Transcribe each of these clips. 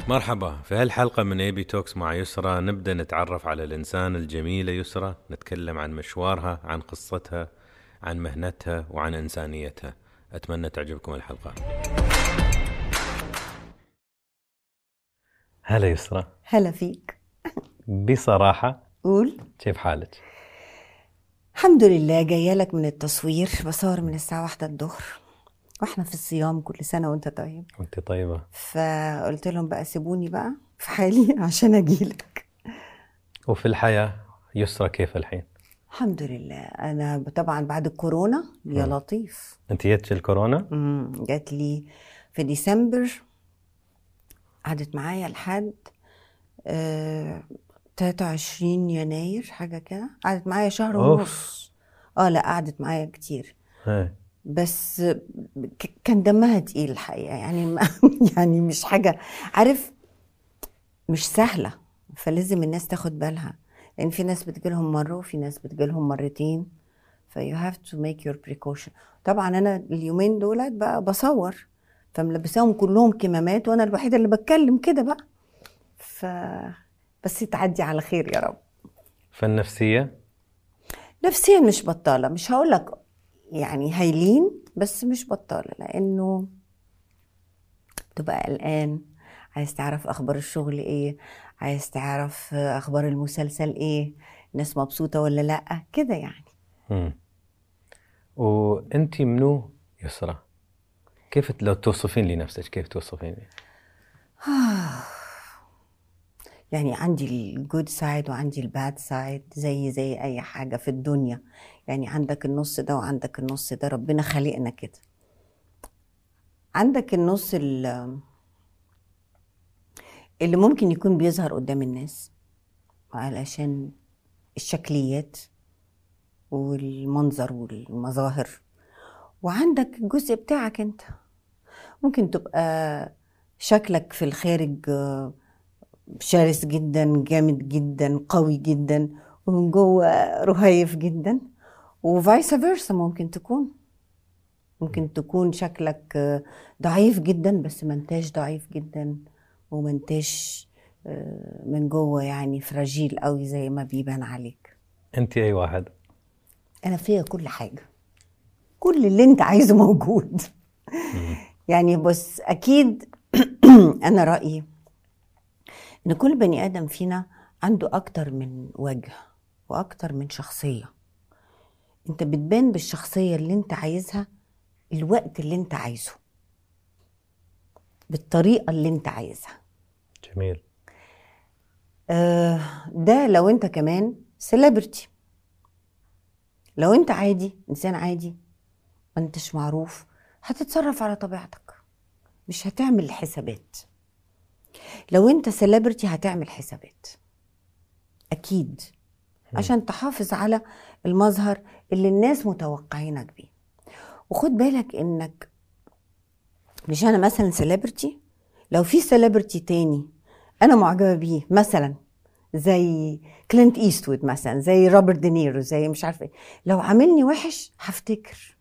مرحبا في هالحلقة من اي بي توكس مع يسرى نبدأ نتعرف على الإنسان الجميلة يسرى نتكلم عن مشوارها عن قصتها عن مهنتها وعن إنسانيتها أتمنى تعجبكم الحلقة هلا يسرى هلا فيك بصراحة قول كيف حالك؟ الحمد لله جايه لك من التصوير بصور من الساعه واحدة الظهر واحنا في الصيام كل سنه وانت طيب وانت طيبة فقلت لهم بقى سيبوني بقى في حالي عشان اجيلك وفي الحياة يسرى كيف الحين؟ الحمد لله انا طبعا بعد الكورونا يا مم. لطيف انت جتش الكورونا؟ مم، جات لي في ديسمبر قعدت معايا لحد آه 23 يناير حاجه كده قعدت معايا شهر أوف. ونص اه لا قعدت معايا كتير ايه بس ك- كان دمها تقيل الحقيقه يعني ما يعني مش حاجه عارف مش سهله فلازم الناس تاخد بالها لان في ناس بتجيلهم مره وفي ناس بتجيلهم مرتين ف you have to make your precaution طبعا انا اليومين دولت بقى بصور فملبساهم كلهم كمامات وانا الوحيده اللي بتكلم كده بقى ف بس تعدي على خير يا رب فالنفسية نفسيا مش بطالة مش هقول لك يعني هايلين بس مش بطالة لأنه تبقى قلقان عايز تعرف أخبار الشغل إيه عايز تعرف أخبار المسلسل إيه الناس مبسوطة ولا لأ كده يعني مم. وانت منو يسرى؟ كيف لو توصفين لي نفسك كيف توصفين لي؟ يعني عندي الجود سايد وعندي الباد سايد زي زي أي حاجة في الدنيا يعني عندك النص ده وعندك النص ده ربنا خلقنا كده عندك النص ال- اللي ممكن يكون بيظهر قدام الناس علشان الشكليات والمنظر والمظاهر وعندك الجزء بتاعك انت ممكن تبقى شكلك في الخارج آه، شرس جدا جامد جدا قوي جدا ومن جوه رهيف جدا وفايس فيرسا ممكن تكون ممكن تكون شكلك آه، ضعيف جدا بس ما انتاش ضعيف جدا وما انتاش آه، من جوه يعني فراجيل قوي زي ما بيبان عليك انت اي واحد؟ انا فيا كل حاجه كل اللي انت عايزه موجود يعني بص اكيد انا رايي ان كل بني ادم فينا عنده اكتر من وجه واكتر من شخصيه انت بتبان بالشخصيه اللي انت عايزها الوقت اللي انت عايزه بالطريقه اللي انت عايزها جميل آه، ده لو انت كمان سيلبرتي لو انت عادي انسان عادي ما انتش معروف هتتصرف على طبيعتك مش هتعمل حسابات لو انت سيلبرتي هتعمل حسابات اكيد عشان تحافظ على المظهر اللي الناس متوقعينك بيه وخد بالك انك مش انا مثلا سيلبرتي لو في سيلبرتي تاني انا معجبه بيه مثلا زي كلينت ايستوود مثلا زي روبرت دينيرو زي مش عارفه ايه لو عاملني وحش هفتكر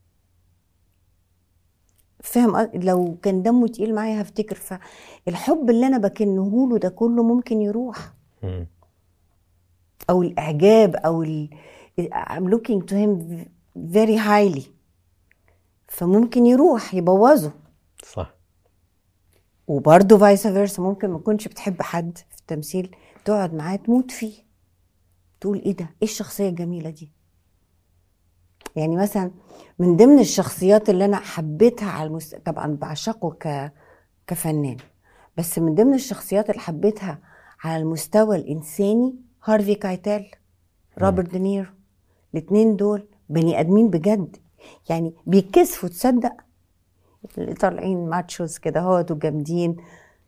فاهم قصد- لو كان دمه تقيل معايا هفتكر فالحب اللي انا بكنه له ده كله ممكن يروح مم. او الاعجاب او ال... I'm looking to him very highly فممكن يروح يبوظه صح وبرضه فايس فيرسا ممكن ما تكونش بتحب حد في التمثيل تقعد معاه تموت فيه تقول ايه ده ايه الشخصيه الجميله دي يعني مثلا من ضمن الشخصيات اللي انا حبيتها على المست... طبعا بعشقه ك... كفنان بس من ضمن الشخصيات اللي حبيتها على المستوى الانساني هارفي كايتال روبرت دينيرو الاثنين دول بني ادمين بجد يعني بيتكسفوا تصدق اللي طالعين ماتشوز كده هوت وجامدين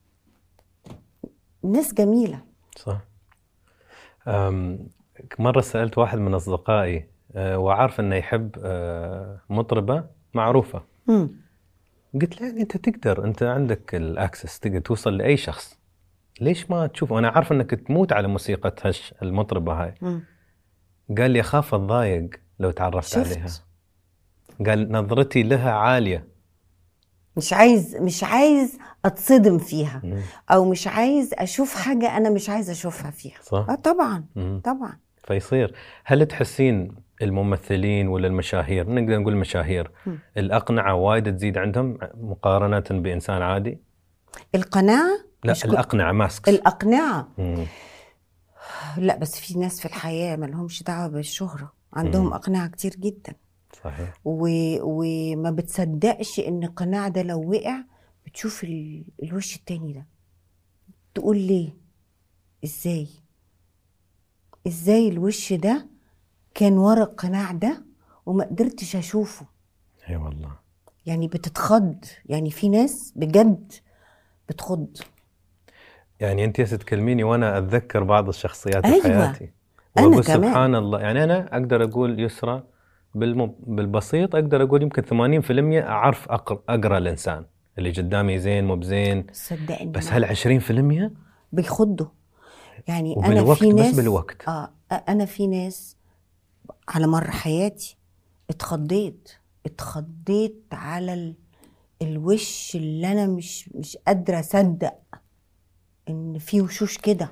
ناس جميلة صح أم، مرة سألت واحد من أصدقائي أه، وعارف أنه يحب أه، مطربة معروفة مم. قلت له يعني أنت تقدر أنت عندك الأكسس تقدر توصل لأي شخص ليش ما تشوف أنا عارف أنك تموت على موسيقى هش المطربة هاي مم. قال لي أخاف أتضايق لو تعرفت عليها شفت قال نظرتي لها عالية مش عايز مش عايز اتصدم فيها مم. او مش عايز اشوف حاجه انا مش عايز اشوفها فيها صح اه طبعا مم. طبعا فيصير هل تحسين الممثلين ولا المشاهير نقدر نقول المشاهير مم. الأقنعة وايد تزيد عندهم مقارنة بإنسان عادي القناعه لا مش كل- الأقنعة ماسكس الاقنعه مم. لا بس في ناس في الحياه ما لهمش دعوه بالشهره عندهم مم. اقنعه كتير جدا صحيح و... وما بتصدقش ان القناع ده لو وقع بتشوف ال... الوش التاني ده تقول ليه ازاي ازاي الوش ده كان ورا القناع ده وما قدرتش اشوفه اي والله يعني بتتخض يعني في ناس بجد بتخض يعني انت تكلميني وانا اتذكر بعض الشخصيات أيوة. في حياتي أنا واقول كمان. سبحان الله يعني انا اقدر اقول يسرى بالم... بالبسيط اقدر اقول يمكن 80% اعرف اقرا اقرا الانسان اللي قدامي زين مو بزين صدقني بس ما- هل 20% بيخضوا يعني انا وبالوقت في بس ناس بالوقت. اه انا في ناس على مر حياتي اتخضيت اتخضيت على ال... الوش اللي انا مش مش قادره اصدق ان في وشوش كده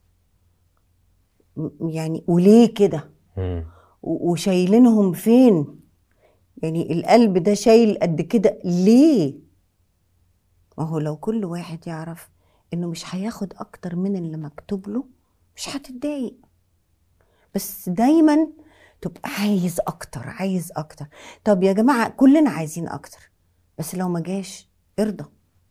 م- يعني وليه كده مم. و- وشايلينهم فين يعني القلب ده شايل قد كده ليه ما هو لو كل واحد يعرف انه مش هياخد اكتر من اللي مكتوب له مش هتتضايق بس دايما تبقى عايز اكتر عايز اكتر طب يا جماعه كلنا عايزين اكتر بس لو ما جاش ارضى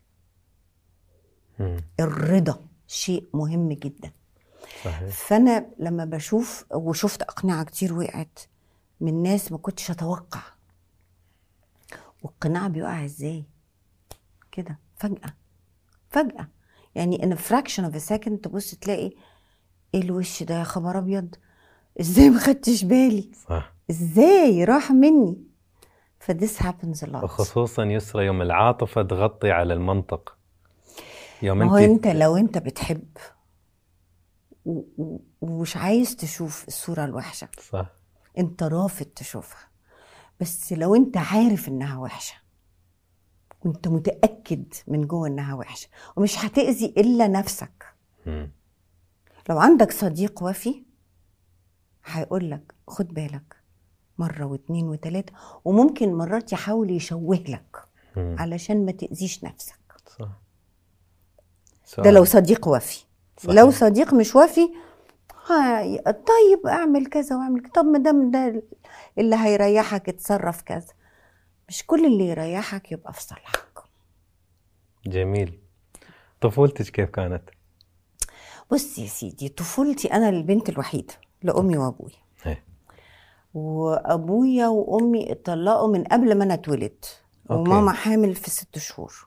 مم. الرضا شيء مهم جدا صحيح فانا لما بشوف وشفت اقنعه كتير وقعت من ناس ما كنتش اتوقع والقناع بيقع ازاي كده فجاه فجاه يعني in a fraction of a second تبص تلاقي ايه الوش ده يا خبر ابيض ازاي ما خدتش بالي صح ازاي راح مني فديس happens a lot وخصوصا يسرى يوم العاطفه تغطي على المنطق يوم ما هو انت انت لو انت بتحب و- و- ومش عايز تشوف الصوره الوحشه صح انت رافض تشوفها بس لو انت عارف انها وحشه وانت متاكد من جوه انها وحشه ومش هتاذي الا نفسك مم. لو عندك صديق وفي هيقول لك خد بالك مره واتنين وتلاته وممكن مرات يحاول يشوه لك مم. علشان ما تاذيش نفسك صح ده لو صديق وفي صحيح. لو صديق مش وفي هاي طيب اعمل كذا واعمل كذا طب ما دام ده اللي هيريحك اتصرف كذا مش كل اللي يريحك يبقى في صالحك جميل طفولتك كيف كانت؟ بص يا سيدي طفولتي انا البنت الوحيده لامي وابويا إيه. وابويا وامي اتطلقوا من قبل ما انا اتولد أوكي. وماما حامل في ست شهور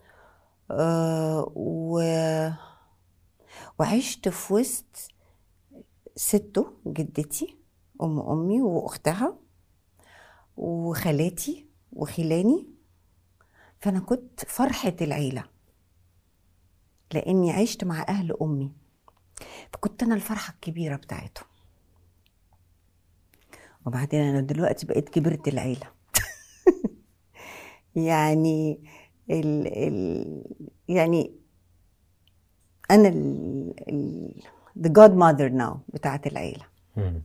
أه و... وعشت في وسط سته جدتي ام امي واختها وخالاتي وخلاني فانا كنت فرحه العيله لاني عشت مع اهل امي فكنت انا الفرحه الكبيره بتاعتهم وبعدين انا دلوقتي بقيت كبرت العيله يعني ال ال يعني انا ال ال the godmother now بتاعت العيله مم.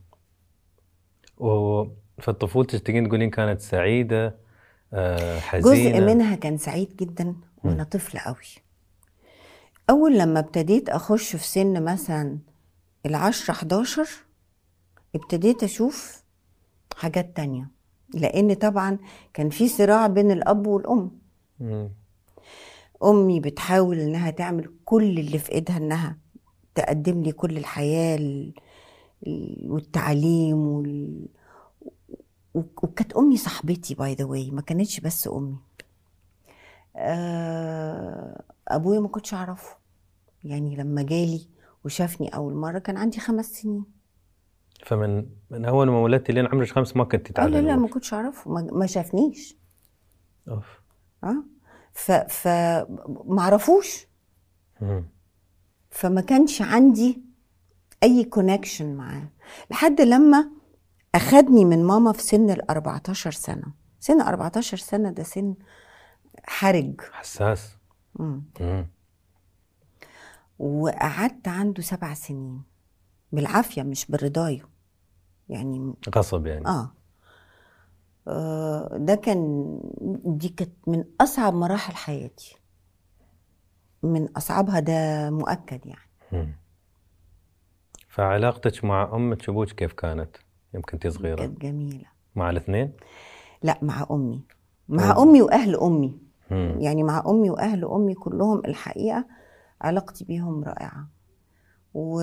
وفي طفولتك تقدرين تقولين كانت سعيدة آه، حزينة جزء منها كان سعيد جدا وانا طفله قوي اول لما ابتديت اخش في سن مثلا العشرة 11 ابتديت اشوف حاجات تانية لان طبعا كان في صراع بين الاب والام مم. امي بتحاول انها تعمل كل اللي في ايدها انها تقدم لي كل الحياه ال- ال- والتعليم وال... و- وكانت امي صاحبتي باي ذا واي ما كانتش بس امي آه، ابويا ما كنتش اعرفه يعني لما جالي وشافني اول مره كان عندي خمس سنين فمن من أول ما ولدتي لين عمرك خمس ما كنت آه، لا تعلمي لا ما كنتش اعرفه ما ما شافنيش أوف. اه ف ف ما عرفوش مم. فما كانش عندي اي كونكشن معاه لحد لما اخدني من ماما في سن ال 14 سنه سن 14 سنه ده سن حرج حساس مم. مم. وقعدت عنده سبع سنين بالعافيه مش برضايه يعني غصب يعني اه آه، ده كان دي كانت من اصعب مراحل حياتي من اصعبها ده مؤكد يعني مم. فعلاقتك مع امك وابوك كيف كانت؟ يوم كنتي صغيره كانت جميله مع الاثنين؟ لا مع امي مع أوه. امي واهل امي مم. يعني مع امي واهل امي كلهم الحقيقه علاقتي بيهم رائعه و...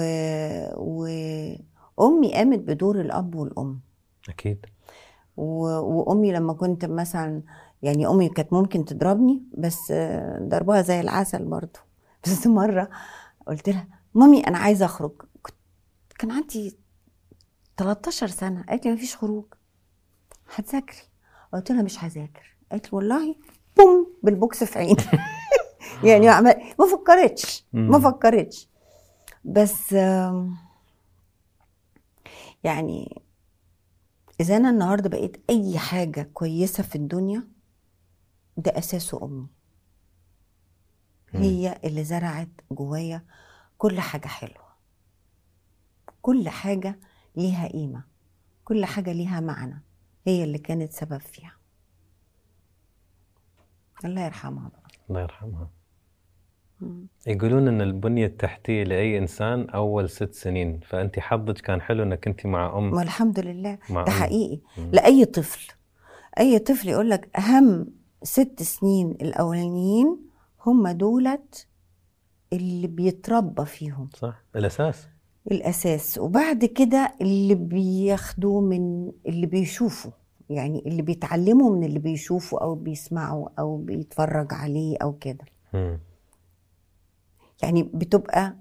وامي قامت بدور الاب والام اكيد و... وامي لما كنت مثلا يعني امي كانت ممكن تضربني بس آه، ضربها زي العسل برضه بس مره قلت لها مامي انا عايزه اخرج كنت كان عندي 13 سنه قالت لي مفيش خروج هتذاكري قلت لها مش هذاكر قالت لي والله بوم بالبوكس في عيني يعني عمل ما فكرتش ما مم. فكرتش بس آم، يعني اذا انا النهارده بقيت اي حاجه كويسه في الدنيا ده اساسه امي مم. هي اللي زرعت جوايا كل حاجه حلوه كل حاجه ليها قيمه كل حاجه ليها معنى هي اللي كانت سبب فيها الله يرحمها بقى الله يرحمها مم. يقولون ان البنيه التحتيه لاي انسان اول ست سنين فانت حظك كان حلو انك انت مع ام ما الحمد لله مع ده أم. حقيقي مم. لاي طفل اي طفل يقول لك اهم ست سنين الاولانيين هم دولت اللي بيتربى فيهم صح الاساس الاساس وبعد كده اللي بياخدوه من اللي بيشوفوا يعني اللي بيتعلموا من اللي بيشوفوا او بيسمعوا او بيتفرج عليه او كده مم. يعني بتبقى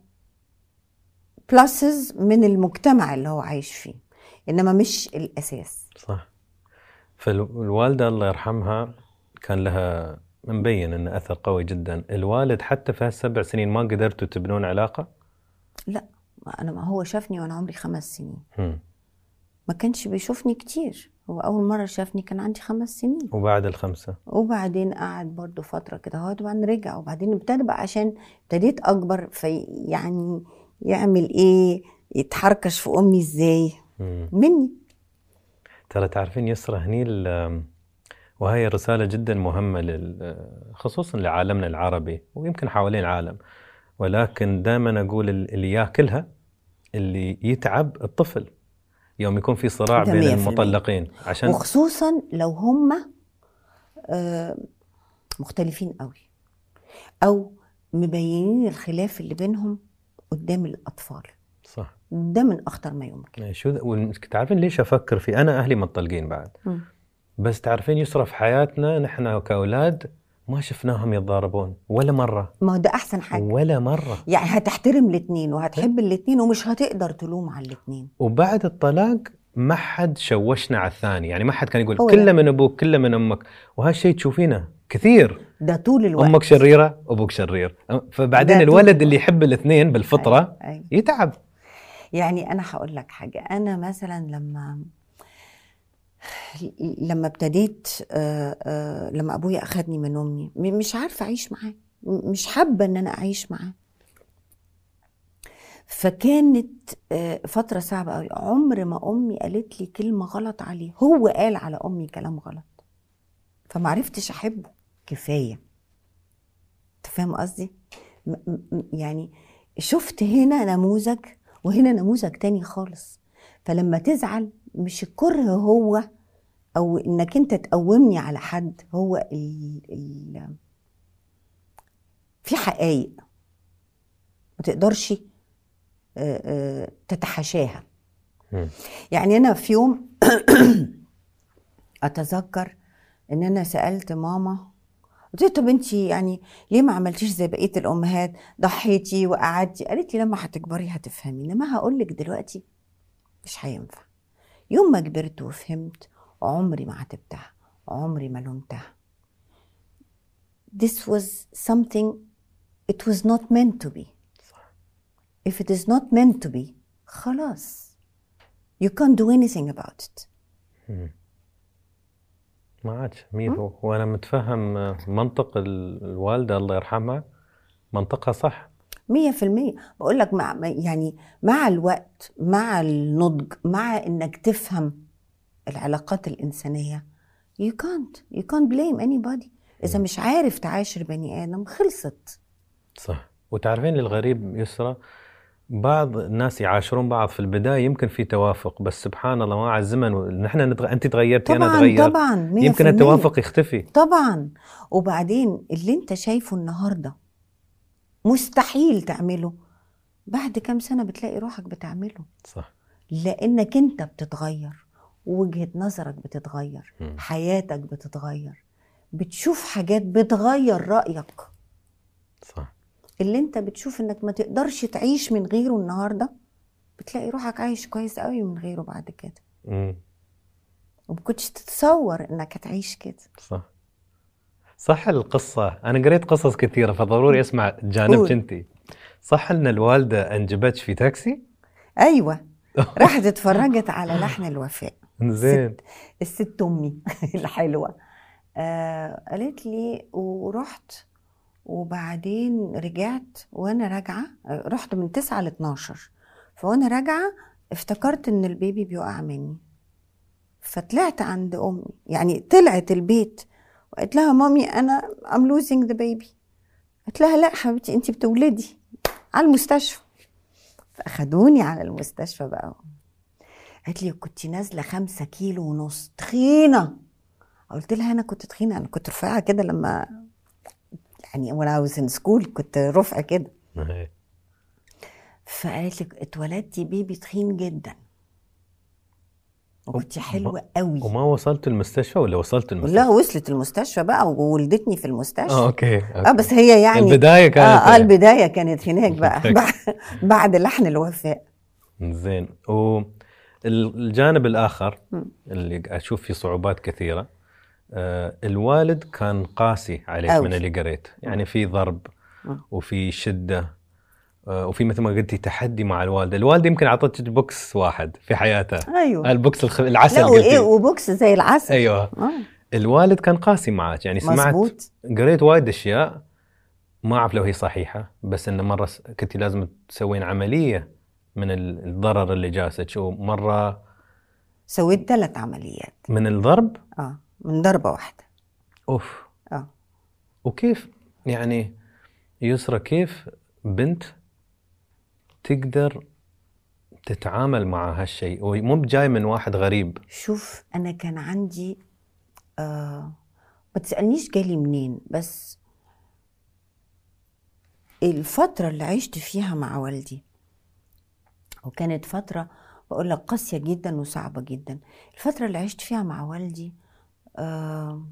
بلاسز من المجتمع اللي هو عايش فيه انما مش الاساس صح فالوالده الله يرحمها كان لها مبين انه اثر قوي جدا الوالد حتى في هالسبع سنين ما قدرتوا تبنون علاقه لا ما انا ما هو شافني وانا عمري خمس سنين مم. ما كانش بيشوفني كتير هو اول مره شافني كان عندي خمس سنين وبعد الخمسه وبعدين قعد برضو فتره كده هو وبعدين رجع وبعدين ابتدى بقى عشان ابتديت اكبر في يعني يعمل ايه يتحركش في امي ازاي مم. مني ترى تعرفين يسرى هني ال- وهي رسالة جدا مهمة لل- خصوصا لعالمنا العربي ويمكن حوالين العالم ولكن دائما أقول ال- اللي ياكلها اللي يتعب الطفل يوم يكون في صراع ده بين مية في المية. المطلقين عشان وخصوصا لو هم آه، مختلفين قوي او مبينين الخلاف اللي بينهم قدام الاطفال صح ده من اخطر ما يمكن شو ذا- وال- تعرفين ليش أفكر في أنا أهلي مطلقين بعد مم. بس تعرفين يسرى في حياتنا نحن كأولاد ما شفناهم يتضاربون ولا مرة ما هو ده احسن حاجه ولا مرة يعني هتحترم الاثنين وهتحب الاثنين ومش هتقدر تلوم على الاثنين وبعد الطلاق ما حد شوشنا على الثاني يعني ما حد كان يقول هو كله ده. من ابوك كله من امك وهالشيء تشوفينه كثير ده طول الوقت امك شريره ابوك شرير فبعدين ده الولد طول- اللي يحب الاثنين بالفطره أيوة. أيوة. يتعب يعني انا هقول لك حاجه انا مثلا لما لما ابتديت آه، آه، لما ابويا اخدني من امي م- مش عارفه اعيش معاه م- مش حابه ان انا اعيش معاه فكانت آه، فتره صعبه قوي عمر ما امي قالت لي كلمه غلط عليه هو قال على امي كلام غلط فما عرفتش احبه كفايه انت فاهم قصدي م- م- يعني شفت هنا نموذج وهنا نموذج تاني خالص فلما تزعل مش الكره هو او انك انت تقومني على حد هو ال ال في حقائق ما تقدرش آه، آه، تتحاشاها مم. يعني انا في يوم اتذكر ان انا سالت ماما قلت لها طب انت يعني ليه ما عملتيش زي بقيه الامهات ضحيتي وقعدتي قالت لي لما هتكبري هتفهمي انما هقول لك دلوقتي مش هينفع يوم ما كبرت وفهمت عمري ما عاتبتها عمري ما لومتها this was something it was not meant to be if it is not meant to be خلاص you can't do anything about it مم. ما عادش مين هو وانا متفهم آه، منطق ال- الوالده الله يرحمها منطقها صح مية في المية بقول لك مع يعني مع الوقت مع النضج مع انك تفهم العلاقات الإنسانية you can't you can't blame anybody إذا مش عارف تعاشر بني آدم خلصت صح وتعرفين الغريب يسرى بعض الناس يعاشرون بعض في البدايه يمكن في توافق بس سبحان الله مع الزمن نحن نتغ... انت تغيرتي انا طبعا اتغير طبعا مية يمكن في المية. التوافق يختفي طبعا وبعدين اللي انت شايفه النهارده مستحيل تعمله بعد كام سنة بتلاقي روحك بتعمله صح لانك انت بتتغير ووجهة نظرك بتتغير مم. حياتك بتتغير بتشوف حاجات بتغير رأيك صح اللي انت بتشوف انك ما تقدرش تعيش من غيره النهارده بتلاقي روحك عايش كويس قوي من غيره بعد كده امم وما كنتش تتصور انك هتعيش كده صح صح القصة أنا قريت قصص كثيرة فضروري أسمع جانبك قول. أنت صح أن الوالدة أنجبتك في تاكسي؟ ايوه راحت اتفرجت على لحن الوفاء زين الست امي الحلوه آه قالت لي ورحت وبعدين رجعت وانا راجعه آه، رحت من 9 ل 12 فوانا راجعه افتكرت ان البيبي بيقع مني فطلعت عند امي يعني طلعت البيت وقلت لها مامي انا I'm losing the baby قلت لها لا حبيبتي انت بتولدي على المستشفى فاخدوني على المستشفى بقى قالت لي كنت نازله خمسة كيلو ونص تخينه قلت لها انا كنت تخينه انا كنت رفيعه كده لما يعني وانا واز ان سكول كنت رفع كده إيه. فقالت لي اتولدتي بيبي تخين جدا وكنت حلوه قوي وما وصلت المستشفى ولا وصلت المستشفى؟ لا وصلت المستشفى بقى وولدتني في المستشفى آه أوكي, أوكي. اه بس هي يعني البداية كانت اه, آه البدايه كانت هناك بقى هناك. بعد- بعد لحن الوفاء زين والجانب الآخر مم. اللي أشوف فيه صعوبات كثيرة آه الوالد كان قاسي عليك أوي. من اللي قريت يعني في ضرب مم. وفي شدة آه وفي مثل ما قلتي تحدي مع الوالدة الوالدة يمكن أعطتك بوكس واحد في حياتها ايوه البوكس الخ... العسل لا وايه قلتي وبوكس زي العسل ايوه آه. الوالد كان قاسي معك يعني سمعت مظبوط قريت وايد اشياء ما اعرف لو هي صحيحه بس انه مره س- كنت لازم تسوين عمليه من ال- الضرر اللي جاسك ومره سويت ثلاث عمليات من الضرب اه من ضربه واحده اوف اه وكيف يعني يسرى كيف بنت تقدر تتعامل مع هالشيء ومو بجاي من واحد غريب شوف انا كان عندي آه ما تسالنيش جالي منين بس الفتره اللي عشت فيها مع والدي وكانت فتره بقول لك قاسيه جدا وصعبه جدا الفتره اللي عشت فيها مع والدي آه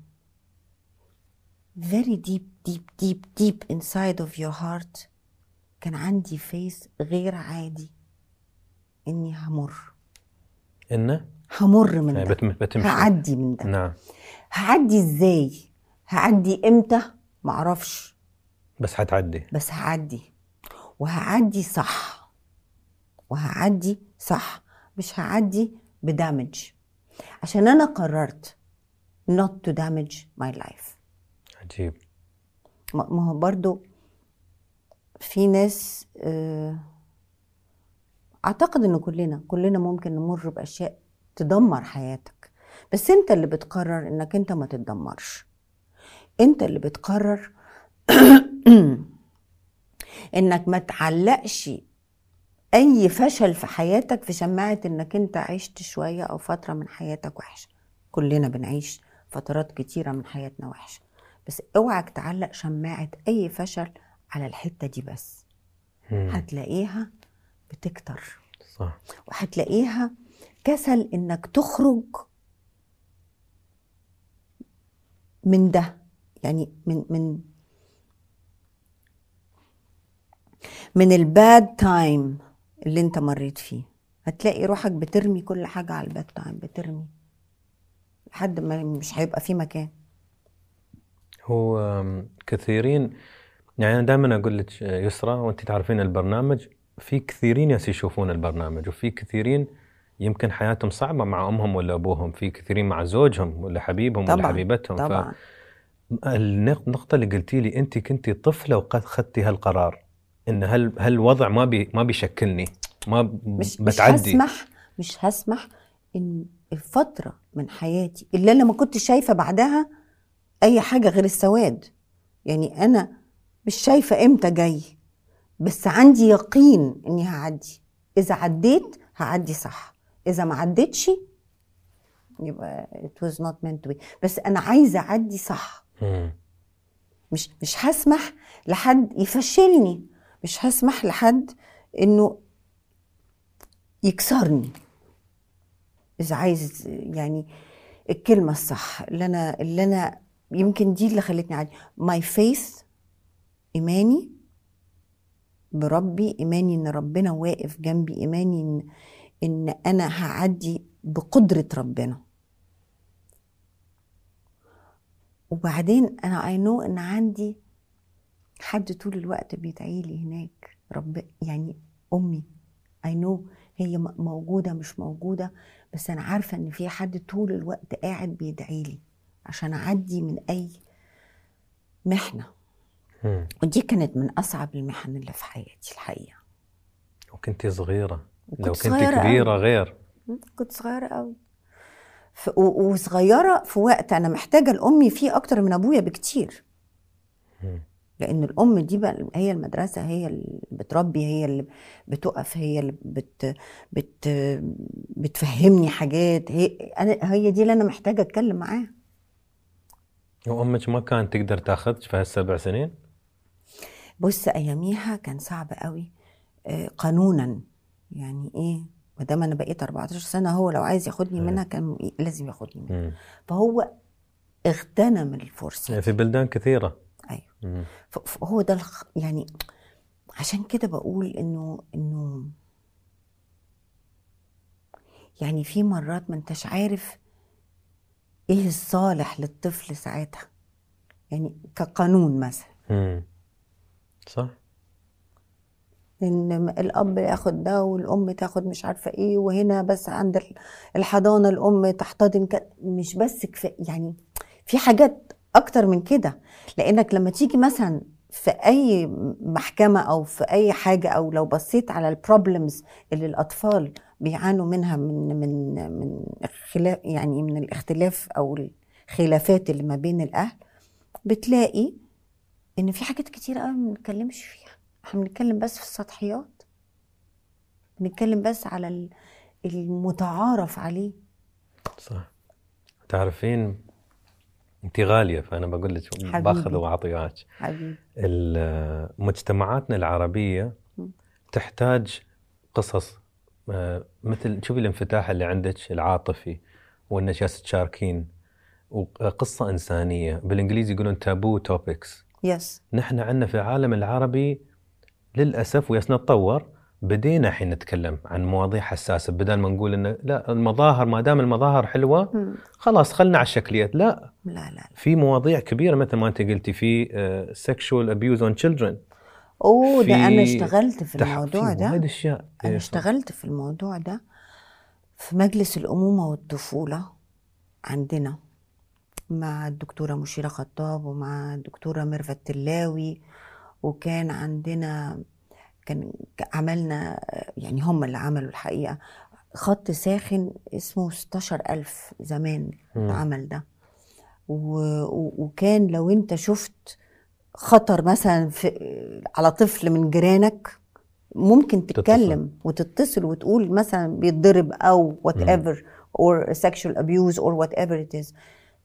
very deep deep deep deep inside of your heart كان عندي فيس غير عادي اني همر انه همر من يعني ده بتم- بتمشي هعدي من ده نعم هعدي ازاي هعدي امتى معرفش بس حتعدي بس هعدي وهعدي صح وهعدي صح مش هعدي بدامج عشان انا قررت not to damage my life عجيب ما ما هو برضو في ناس آه، اعتقد ان كلنا كلنا ممكن نمر باشياء تدمر حياتك بس انت اللي بتقرر انك انت ما تتدمرش انت اللي بتقرر انك ما تعلقش اي فشل في حياتك في شماعة انك انت عشت شوية او فترة من حياتك وحشة كلنا بنعيش فترات كتيرة من حياتنا وحشة بس اوعك تعلق شماعة اي فشل على الحتة دي بس مم. هتلاقيها بتكتر صح وهتلاقيها كسل انك تخرج من ده يعني من من من الباد تايم اللي انت مريت فيه هتلاقي روحك بترمي كل حاجة على الباد تايم بترمي لحد ما مش هيبقى في مكان هو أم، كثيرين يعني انا دائما اقول لك يسرى وانت تعرفين البرنامج في كثيرين ياس يشوفون البرنامج وفي كثيرين يمكن حياتهم صعبه مع امهم ولا ابوهم في كثيرين مع زوجهم ولا حبيبهم ولا طبعاً، حبيبتهم طبعا النقطه اللي قلتي لي انت كنتي طفله وقد خدتي هالقرار ان هل هالوضع ما بي ما بيشكلني ما ب- مش مش بتعدي هسمح مش هسمح ان الفتره من حياتي اللي انا ما كنت شايفه بعدها اي حاجه غير السواد يعني انا مش شايفه امتى جاي بس عندي يقين اني هعدي اذا عديت هعدي صح اذا ما عديتش يبقى it was not meant to be بس انا عايزه اعدي صح مم. مش مش هسمح لحد يفشلني مش هسمح لحد انه يكسرني اذا عايز يعني الكلمه الصح اللي انا اللي انا يمكن دي اللي خلتني عادي ماي فيث ايماني بربي ايماني ان ربنا واقف جنبي ايماني ان ان انا هعدي بقدره ربنا وبعدين انا اي نو ان عندي حد طول الوقت بيدعي لي هناك رب يعني امي اي نو هي م- موجوده مش موجوده بس انا عارفه ان في حد طول الوقت قاعد بيدعي لي عشان اعدي من اي محنه مم. ودي كانت من اصعب المحن اللي في حياتي الحقيقه وكنتي صغيره وكنت لو كنت صغيرة كبيره أوي. غير كنت صغيره قوي ف... و- وصغيره في وقت انا محتاجه لامي فيه اكتر من ابويا بكتير مم. لان الام دي بقى هي المدرسه هي اللي بتربي هي اللي بتقف هي اللي بت بت بتفهمني حاجات هي انا هي دي اللي انا محتاجه اتكلم معاها وامك ما كانت تقدر تاخذك في هالسبع سنين بص اياميها كان صعب قوي آه، قانونا يعني ايه ما دام انا بقيت 14 سنه هو لو عايز ياخدني منها كان لازم ياخدني منها مم. فهو اغتنم الفرصه في بلدان كثيره ايوه مم. ف- فهو ده الخ... يعني عشان كده بقول انه انه يعني في مرات ما انتش عارف ايه الصالح للطفل ساعتها يعني كقانون مثلا مم. صح ان الاب ياخد ده والام تاخد مش عارفه ايه وهنا بس عند ال- الحضانه الام تحتضن ك... مش بس كفايه يعني في حاجات اكتر من كده لانك لما تيجي مثلا في اي محكمه او في اي حاجه او لو بصيت على البروبلمز اللي الاطفال بيعانوا منها من من من اختلاف يعني من الاختلاف او الخلافات اللي ما بين الاهل بتلاقي ان في حاجات كتير قوي ما بنتكلمش فيها احنا بنتكلم بس في السطحيات بنتكلم بس على ال- المتعارف عليه صح تعرفين انت غاليه فانا بقول لك حبيبي. باخذ واعطيك حبيبي ال- مجتمعاتنا العربيه مم. تحتاج قصص آه، مثل شوفي الانفتاح اللي عندك العاطفي وانك جالسه تشاركين وقصه انسانيه بالانجليزي يقولون تابو توبكس يس نحن عندنا في العالم العربي للاسف وياس نتطور بدينا الحين نتكلم عن مواضيع حساسه بدل ما نقول انه لا المظاهر ما دام المظاهر حلوه مم. خلاص خلنا على الشكليات لا لا لا لا في مواضيع كبيره مثل ما انت قلتي في سكشوال ابيوز اون تشيلدرن اوه ده انا في اشتغلت في الموضوع ده وايد اشياء انا إيه، اشتغلت في الموضوع ده في مجلس الامومه والطفوله عندنا مع الدكتوره مشيره خطاب ومع الدكتوره ميرفت تلاوي وكان عندنا كان عملنا يعني هم اللي عملوا الحقيقه خط ساخن اسمه 16000 زمان مم. العمل ده و... و- وكان لو انت شفت خطر مثلا في على طفل من جيرانك ممكن تتصل. تتكلم وتتصل وتقول مثلا بيتضرب او وات مم. ايفر or sexual abuse or whatever it is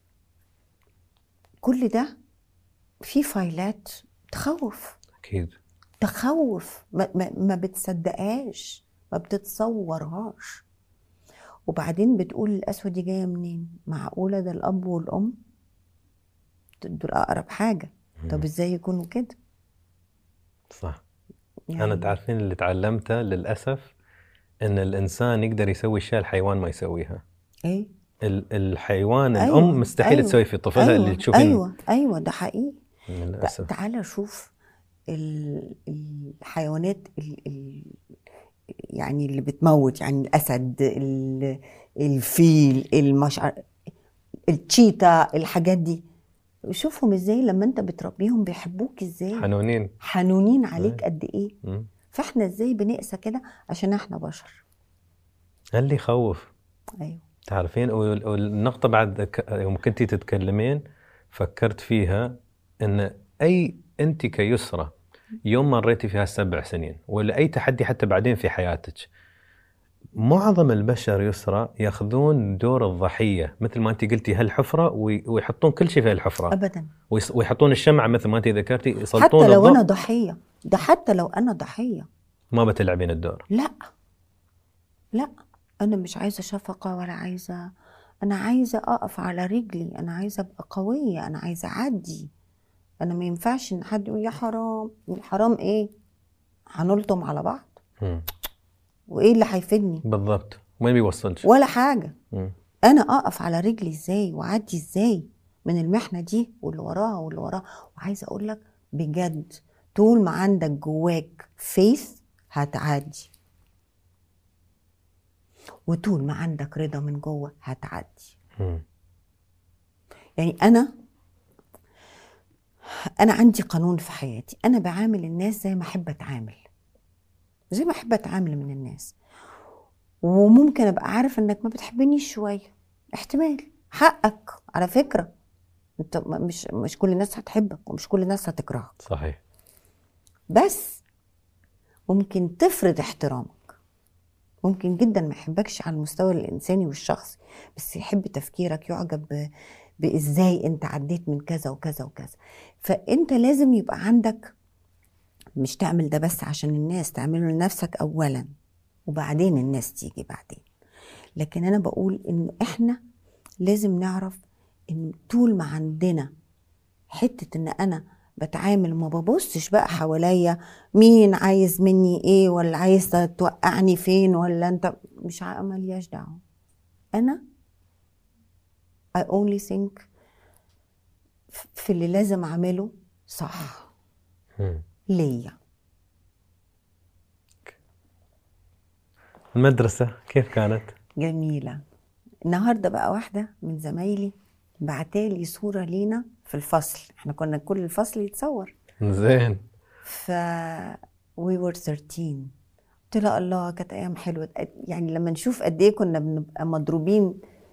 كل ده في فايلات تخوف اكيد تخوف ما, ما, ما بتصدقهاش ما بتتصورهاش وبعدين بتقول القسوة دي جاية منين معقولة ده الأب والأم دول أقرب حاجة طب ازاي يكونوا كده صح يعني انا تعرفين اللي تعلمته للاسف ان الانسان يقدر يسوي اشياء الحيوان ما يسويها ايه ال- الحيوان أيوة، الام مستحيل أيوة، تسوي في طفلها أيوة اللي تشوفين أيوة أيوة ده حقيقي تع- للاسف تعالى شوف ال- الحيوانات ال- ال- يعني اللي بتموت يعني الاسد ال- الفيل المشعر التشيتا الحاجات دي شوفهم ازاي لما انت بتربيهم بيحبوك ازاي حنونين حنونين عليك قد ايه مم. فاحنا ازاي بنقسى كده عشان احنا بشر اللي يخوف ايوه تعرفين وال- والنقطة بعد ك- يوم كنتي تتكلمين فكرت فيها ان اي انت كيسرى يوم مريتي فيها السبع سنين ولا اي تحدي حتى بعدين في حياتك معظم البشر يسرى ياخذون دور الضحية مثل ما انت قلتي هالحفرة وي- ويحطون كل شيء في الحفرة ابدا ويس- ويحطون الشمعة مثل ما انت ذكرتي يسلطون حتى لو الضوء انا ضحيه ده حتى لو انا ضحيه ما بتلعبين الدور لا لا انا مش عايزه شفقه ولا عايزه انا عايزه اقف على رجلي انا عايزه ابقى قويه انا عايزه اعدي انا ما ينفعش ان حد يقول يا حرام الحرام ايه هنلطم على بعض مم. وايه اللي هيفيدني بالضبط وين بيوصلش ولا حاجه مم. انا اقف على رجلي ازاي واعدي ازاي من المحنه دي واللي وراها واللي وراها وعايزه اقول لك بجد طول ما عندك جواك فيث هتعدي وطول ما عندك رضا من جوه هتعدي مم. يعني انا انا عندي قانون في حياتي انا بعامل الناس زي ما احب اتعامل زي ما احب اتعامل من الناس وممكن ابقى عارف انك ما بتحبنيش شويه احتمال حقك على فكره انت م- مش مش كل الناس هتحبك ومش كل الناس هتكرهك صحيح بس ممكن تفرض احترامك ممكن جدا ما يحبكش على المستوى الانساني والشخصي بس يحب تفكيرك يعجب ب- بازاي انت عديت من كذا وكذا وكذا فانت لازم يبقى عندك مش تعمل ده بس عشان الناس تعمله لنفسك اولا وبعدين الناس تيجي بعدين لكن انا بقول ان احنا لازم نعرف ان طول ما عندنا حته ان انا بتعامل ما ببصش بقى حواليا مين عايز مني ايه ولا عايز توقعني فين ولا انت مش ع- ملياش دعوه انا I only think ف- في اللي لازم اعمله صح مم. ليا المدرسة كيف كانت؟ جميلة النهاردة بقى واحدة من زمايلي بعتالي صورة لينا في الفصل احنا كنا كل الفصل يتصور زين ف we were 13 قلت لها الله كانت ايام حلوه يعني لما نشوف قد ايه كنا بنبقى مضروبين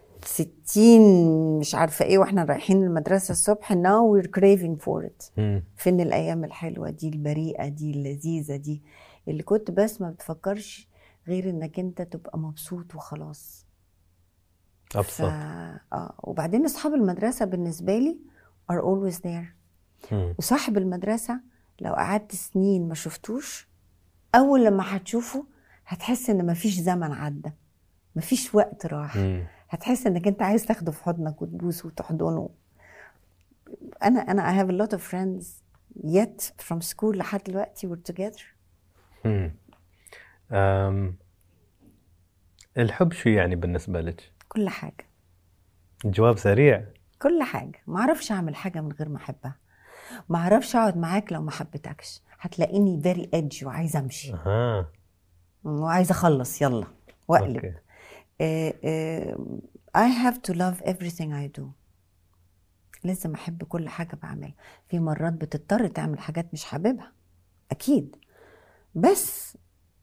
60 مش عارفه ايه واحنا رايحين المدرسه الصبح now we're craving for it مم. فين الايام الحلوه دي البريئه دي اللذيذه دي اللي كنت بس ما بتفكرش غير انك انت تبقى مبسوط وخلاص ف... ابسط آه. وبعدين اصحاب المدرسه بالنسبه لي are always there مم. وصاحب المدرسة لو قعدت سنين ما شفتوش أول لما هتشوفه هتحس إن مفيش زمن عدى مفيش وقت راح مم. هتحس إنك أنت عايز تاخده في حضنك وتبوسه وتحضنه أنا أنا I have a lot of friends yet from school لحد دلوقتي we're together مم. أم. الحب شو يعني بالنسبة لك؟ كل حاجة جواب سريع كل حاجة ما اعرفش اعمل حاجة من غير ما احبها ما اعرفش اقعد معاك لو ما حبيتكش هتلاقيني very edge وعايزة امشي اها وعايزة اخلص يلا واقلب اوكي آه، آه، I have to love everything I do لازم أحب كل حاجة بعملها في مرات بتضطر تعمل حاجات مش حاببها أكيد بس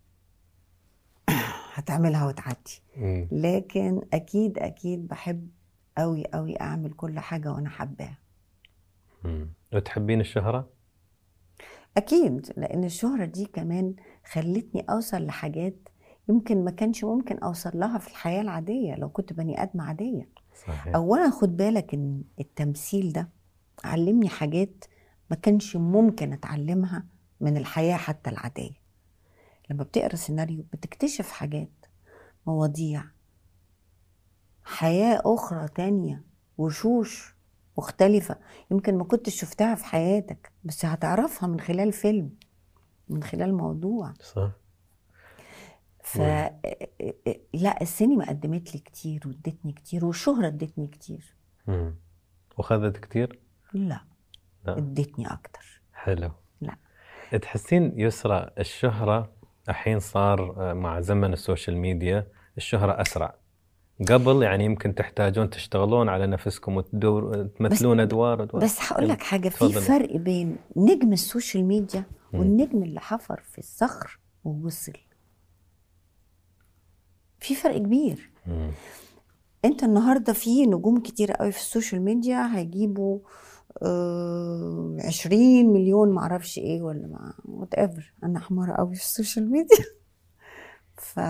هتعملها وتعدي مم. لكن أكيد أكيد بحب أوي أوي أعمل كل حاجة وأنا حباها مم. وتحبين الشهرة؟ أكيد لأن الشهرة دي كمان خلتني أوصل لحاجات يمكن ما كانش ممكن أوصل لها في الحياة العادية لو كنت بني آدمة عادية صحيح اولا خد بالك ان التمثيل ده علمني حاجات ما كانش ممكن اتعلمها من الحياه حتى العاديه لما بتقرا سيناريو بتكتشف حاجات مواضيع حياه اخرى تانية وشوش مختلفه يمكن ما كنتش شفتها في حياتك بس هتعرفها من خلال فيلم من خلال موضوع صح ف لا السينما قدمت لي كتير وادتني كتير والشهرة ادتني كتير مم. وخذت كتير؟ لا لا ادتني اكتر حلو لا. تحسين يسرى الشهرة الحين صار آه، مع زمن السوشيال ميديا الشهرة أسرع قبل يعني يمكن تحتاجون تشتغلون على نفسكم وتمثلون ادوار, أدوار. بس هقول لك حاجه في تفضلي. فرق بين نجم السوشيال ميديا والنجم اللي حفر في الصخر ووصل في فرق كبير مم. انت النهارده في نجوم كتير قوي في السوشيال ميديا هيجيبوا آه 20 مليون معرفش ايه ولا ما وات ايفر انا حمارة قوي في السوشيال ميديا ف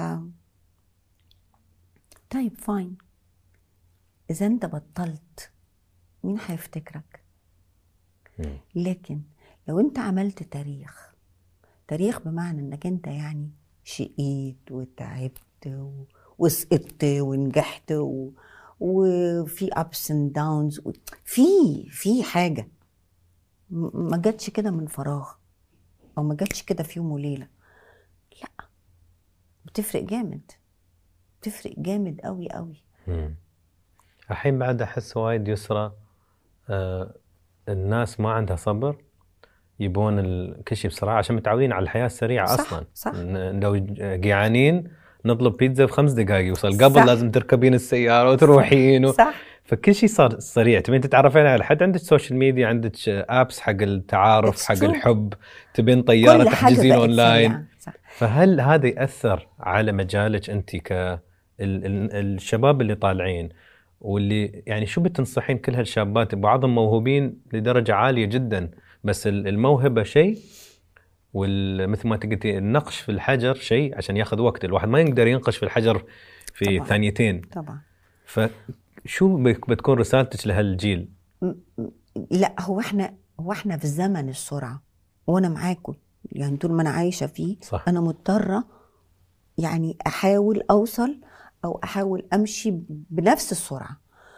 طيب فاين اذا انت بطلت مين هيفتكرك مم. لكن لو انت عملت تاريخ تاريخ بمعنى انك انت يعني شقيت وتعبت و... وسقطت ونجحت و... وفي ابس اند داونز في في حاجه م- ما جاتش كده من فراغ او ما جاتش كده في يوم وليله لا بتفرق جامد بتفرق جامد قوي قوي مم. الحين بعد احس وايد يسرى آه الناس ما عندها صبر يبون ال- كل شيء بسرعه عشان متعودين على الحياه السريعه صح، اصلا صح. ن- لو ج- جيعانين نطلب بيتزا في خمس دقائق يوصل قبل صح. لازم تركبين السياره وتروحين و... صح فكل شيء صار سريع تبين تتعرفين على حد عندك سوشيال ميديا عندك ابس حق التعارف It's حق true. الحب تبين طياره كل حاجه تحجزين بقت اونلاين سريعة. صح فهل هذا ياثر على مجالك انت ك ال- ال- الشباب اللي طالعين واللي يعني شو بتنصحين كل هالشابات بعضهم موهوبين لدرجه عاليه جدا بس ال- الموهبه شيء ومثل ما قلتي النقش في الحجر شيء عشان ياخذ وقت الواحد ما يقدر ينقش في الحجر في طبعاً. ثانيتين طبعا فشو بك- بتكون رسالتك لهالجيل؟ لا هو احنا هو احنا في زمن السرعه وانا معاكم يعني طول ما انا عايشه فيه صح انا مضطره يعني احاول اوصل او احاول امشي بنفس السرعه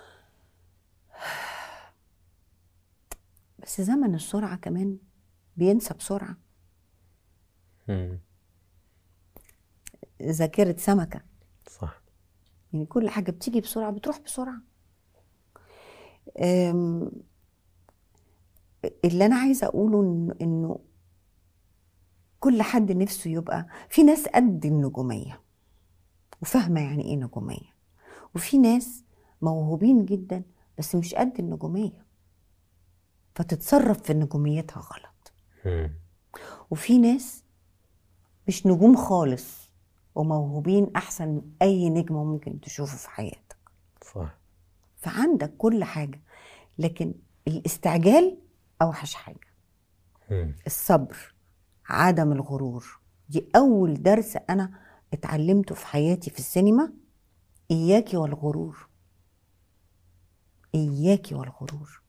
بس زمن السرعه كمان بينسى بسرعه مم. ذاكره سمكه صح يعني كل حاجه بتيجي بسرعه بتروح بسرعه أم، اللي انا عايزه اقوله إن- انه كل حد نفسه يبقى في ناس قد النجوميه وفاهمه يعني ايه نجوميه وفي ناس موهوبين جدا بس مش قد النجوميه فتتصرف في نجوميتها غلط مم. وفي ناس مش نجوم خالص وموهوبين احسن من اي نجم ممكن تشوفه في حياتك صح فعندك كل حاجه لكن الاستعجال اوحش حاجه مم. الصبر عدم الغرور دي اول درس انا اتعلمته في حياتي في السينما اياكي والغرور اياكي والغرور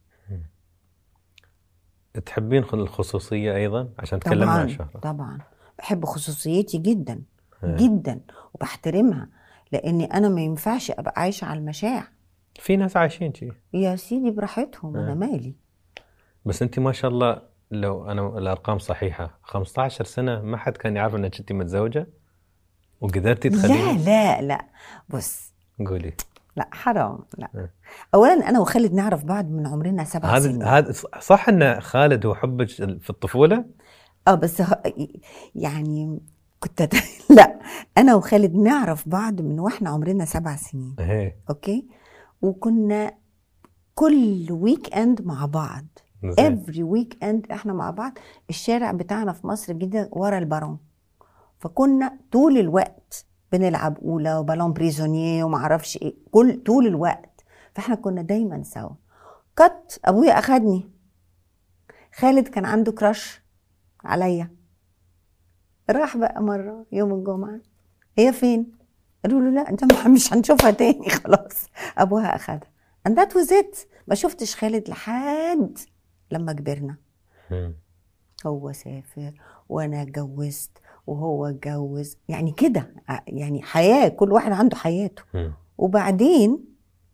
تحبين خ- الخصوصيه ايضا عشان تكلمنا عن طبعا الشهره طبعا بحب خصوصيتي جدا إيه. جدا وبحترمها لاني انا ما ينفعش ابقى عايشه على المشاع في ناس عايشين شي يا سيدي براحتهم انا إيه. مالي بس انت ما شاء الله لو انا الارقام صحيحه 15 سنه ما حد كان يعرف انك انت متزوجه وقدرتي لا تخليني لا لا بص قولي لا حرام لا إيه. اولا انا وخالد نعرف بعض من عمرنا سبع سنين هذا هذا صح ان خالد هو حبك في الطفوله اه بس ه... يعني كنت لا انا وخالد نعرف بعض من واحنا عمرنا سبع سنين ايه اوكي وكنا كل ويك اند مع بعض زين افري ويك اند احنا مع بعض الشارع بتاعنا في مصر الجديده ورا البارون فكنا طول الوقت بنلعب اولى وبالون بريزونير وما اعرفش ايه كل طول الوقت فاحنا كنا دايما سوا كت ابويا اخدني خالد كان عنده كراش عليا راح بقى مره يوم الجمعه هي فين قالوا له لا انت مش هنشوفها تاني خلاص ابوها اخدها and that was it ما شفتش خالد لحد لما كبرنا مم. هو سافر وانا اتجوزت وهو اتجوز يعني كده ع- يعني حياه كل واحد عنده حياته مم. وبعدين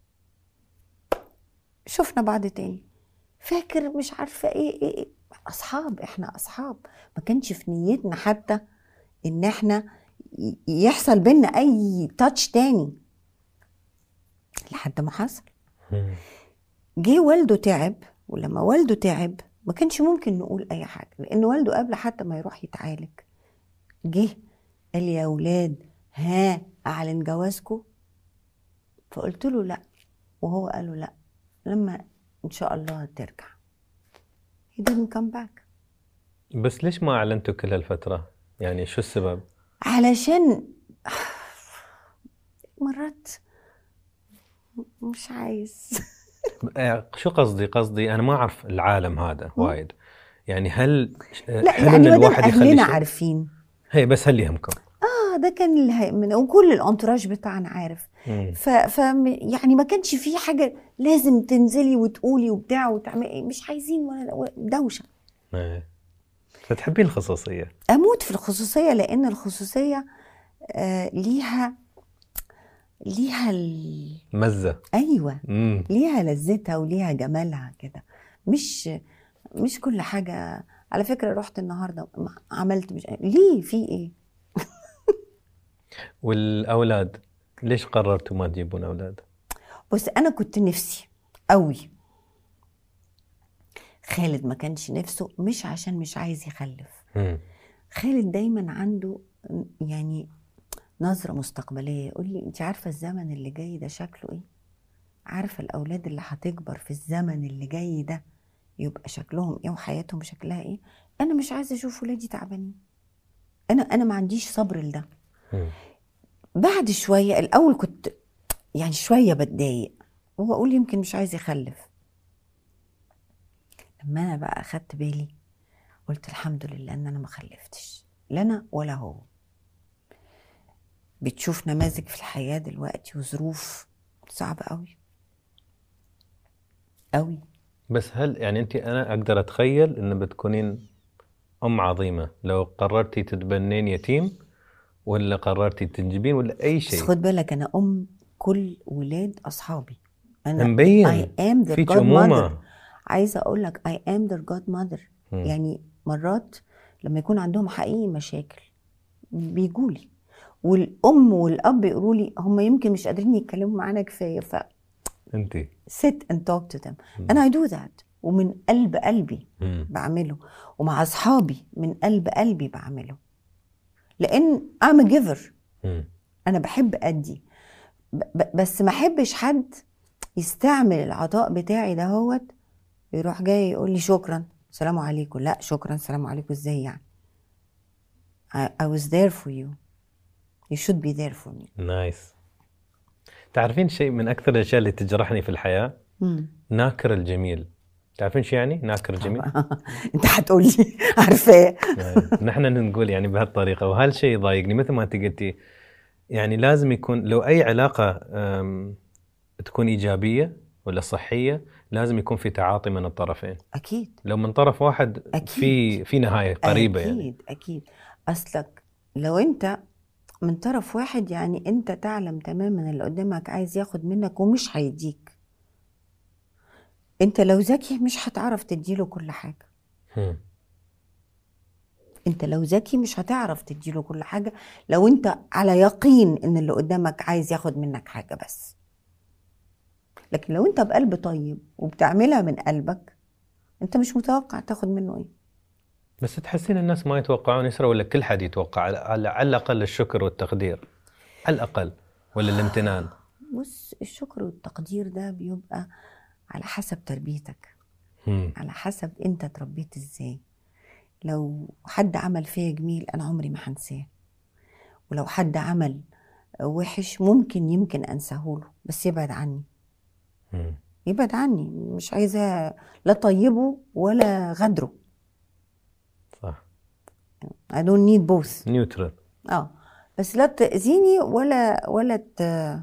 شفنا بعض تاني فاكر مش عارفه ايه ايه, إيه. اصحاب احنا اصحاب ما كانش في نيتنا حتى ان احنا ي- يحصل بينا اي تاتش تاني لحد ما حصل مم. جه والده تعب ولما والده تعب ما كانش ممكن نقول اي حاجه لان والده قبل حتى ما يروح يتعالج جه قال لي يا ولاد ها اعلن جوازكم فقلت له لا وهو قال له لا لما ان شاء الله ترجع he didn't come back بس ليش ما اعلنتوا كل هالفتره؟ يعني شو السبب؟ علشان مرات مش عايز آه، شو قصدي؟ قصدي انا ما اعرف العالم هذا وايد يعني هل لا حلو يعني ان مادام الواحد يخلي اهلنا شيء؟ عارفين هي بس هل يهمكم؟ اه ده كان اللي هيأمن وكل الانتراج بتاعنا عارف مم. ف, ف يعني ما كانش في حاجه لازم تنزلي وتقولي وبتاع وتعملي مش عايزين ولا دوشه إيه. فتحبين الخصوصيه اموت في الخصوصيه لان الخصوصيه آه ليها ليها ال... مزه ايوه امم ليها لذتها وليها جمالها كده مش مش كل حاجه على فكره رحت النهارده عملت مش ليه في ايه والاولاد ليش قررتوا ما تجيبون اولاد؟ بص انا كنت نفسي قوي خالد ما كانش نفسه مش عشان مش عايز يخلف مم. خالد دايما عنده يعني نظرة مستقبلية يقول لي انت عارفة الزمن اللي جاي ده شكله ايه عارفة الاولاد اللي هتكبر في الزمن اللي جاي ده يبقى شكلهم ايه وحياتهم شكلها ايه انا مش عايزة اشوف ولادي تعبانين انا انا ما عنديش صبر لده مم. بعد شوية الأول كنت يعني شوية بتضايق وأقول يمكن مش عايز يخلف لما أنا بقى أخدت بالي قلت الحمد لله إن أنا ما خلفتش لا أنا ولا هو بتشوف نماذج في الحياة دلوقتي وظروف صعبة أوي أوي بس هل يعني انت انا اقدر اتخيل ان بتكونين ام عظيمه لو قررتي تتبنين يتيم ولا قررتي تنجبين ولا اي بس شيء خد بالك أنا أم كل ولاد أصحابي أنا مبين I am their فيك godmother امومه عايزه اقول لك I am their godmother مم. يعني مرات لما يكون عندهم حقيقي مشاكل بيجوا لي والام والاب يقولوا لي هم يمكن مش قادرين يتكلموا معانا كفايه ف انت sit and talk to them مم. and I do that ومن قلب قلبي مم. بعمله ومع اصحابي من قلب قلبي بعمله لان I'm a giver مم. انا بحب ادي ب- ب- بس ما احبش حد يستعمل العطاء بتاعي دهوت يروح جاي يقول لي شكرا سلام عليكم لا شكرا سلام عليكم ازاي يعني I, I was there for you you should be there for me نايس تعرفين شيء من اكثر الاشياء اللي تجرحني في الحياه مم. ناكر الجميل تعرفين شو يعني ناكر الجميل انت هتقول لي عارفاه يعني نحن نقول يعني بهالطريقه وهالشيء يضايقني مثل ما انت قلتي يعني لازم يكون لو اي علاقه أم، تكون ايجابيه ولا صحيه لازم يكون في تعاطي من الطرفين اكيد لو من طرف واحد أكيد. في في نهايه قريبه اكيد يعني اكيد اصلك لو انت من طرف واحد يعني انت تعلم تماما اللي قدامك عايز ياخد منك ومش هيديك انت لو ذكي مش هتعرف تديله كل حاجه هم. انت لو ذكي مش هتعرف تديله كل حاجه لو انت على يقين ان اللي قدامك عايز ياخد منك حاجه بس لكن لو انت بقلب طيب وبتعملها من قلبك انت مش متوقع تاخد منه ايه بس تحسين الناس ما يتوقعون يسرى ولا كل حد يتوقع على, على, على الاقل الشكر والتقدير على الاقل ولا الامتنان بص الشكر والتقدير ده بيبقى على حسب تربيتك هم. على حسب انت اتربيت ازاي لو حد عمل فيا جميل انا عمري ما هنساه ولو حد عمل وحش ممكن يمكن انساهوله بس يبعد عني هم. يبعد عني مش عايزه لا طيبه ولا غدره صح I don't need both نيوترال اه بس لا تأذيني ولا ولا ت...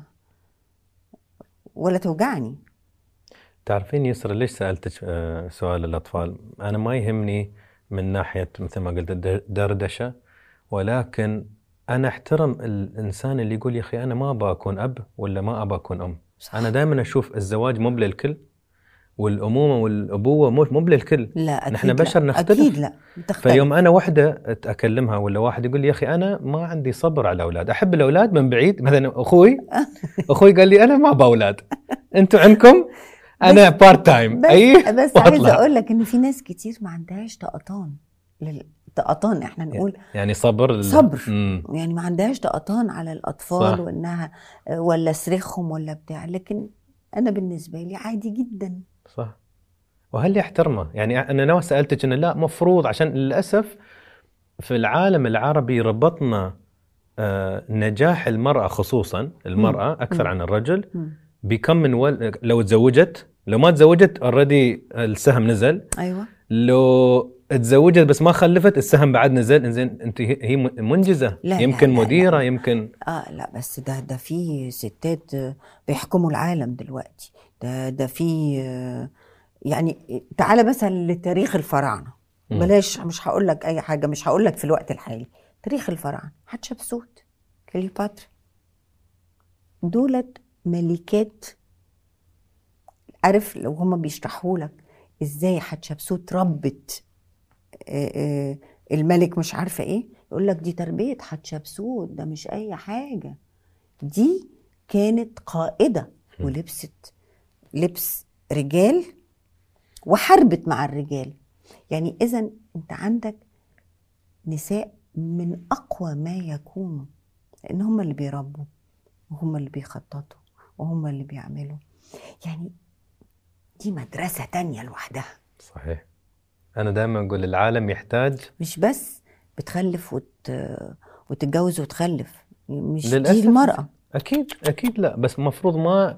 ولا توجعني تعرفين يسرا ليش سألتك آه، سؤال الأطفال أنا ما يهمني من ناحية مثل ما قلت الد- دردشة ولكن أنا أحترم الإنسان اللي يقول يا أخي أنا ما أبغى أكون أب ولا ما أبغى أكون أم صح. أنا دائما أشوف الزواج مو للكل والأمومة والأبوة مو مو للكل لا أكيد نحن لا. بشر نختلف. أكيد لا بتختلف فيوم أنا وحدة أكلمها ولا واحد يقول لي يا أخي أنا ما عندي صبر على الأولاد أحب الأولاد من بعيد مثلا أخوي أخوي قال لي أنا ما أبغى أولاد أنتوا عندكم أنا بارت تايم بس أي بس وأطلع. عايزه اقول لك ان في ناس كتير ما عندهاش طقطان لل- طقطان احنا نقول يعني صبر ال- صبر. مم. يعني ما عندهاش طقطان على الاطفال صح. صح. وانها ولا صريخهم ولا بتاع لكن انا بالنسبه لي عادي جدا صح وهل يحترمه؟ يعني انا نوع سالتك انه لا مفروض عشان للاسف في العالم العربي ربطنا آه، نجاح المراه خصوصا المراه اكثر مم. عن الرجل مم. بكم من ول... لو تزوجت لو ما تزوجت اوريدي السهم نزل ايوه لو تزوجت بس ما خلفت السهم بعد نزل انزين انت هي هي منجزه لا، يمكن لا، لا، مديره لا. يمكن اه لا بس ده ده في ستات آه، بيحكموا العالم دلوقتي ده ده في آه، يعني تعالى مثلا لتاريخ الفراعنه مم. بلاش مش هقول لك اي حاجه مش هقول لك في الوقت الحالي تاريخ الفراعنه حتشبسوت كليوباترا دولت ملكات عارف لو هما بيشرحوا لك ازاي حتشبسوت ربت آه، آه، الملك مش عارفه ايه يقول لك دي تربيه حتشبسوت ده مش اي حاجه دي كانت قائده مم. ولبست لبس رجال وحربت مع الرجال يعني اذا انت عندك نساء من اقوى ما يكونوا لان هم اللي بيربوا وهم اللي بيخططوا وهم اللي بيعملوا يعني دي مدرسه تانية لوحدها صحيح انا دائما اقول العالم يحتاج مش بس بتخلف وت... وتتجوز وتخلف مش للأسف. دي المرأة اكيد اكيد لا بس المفروض ما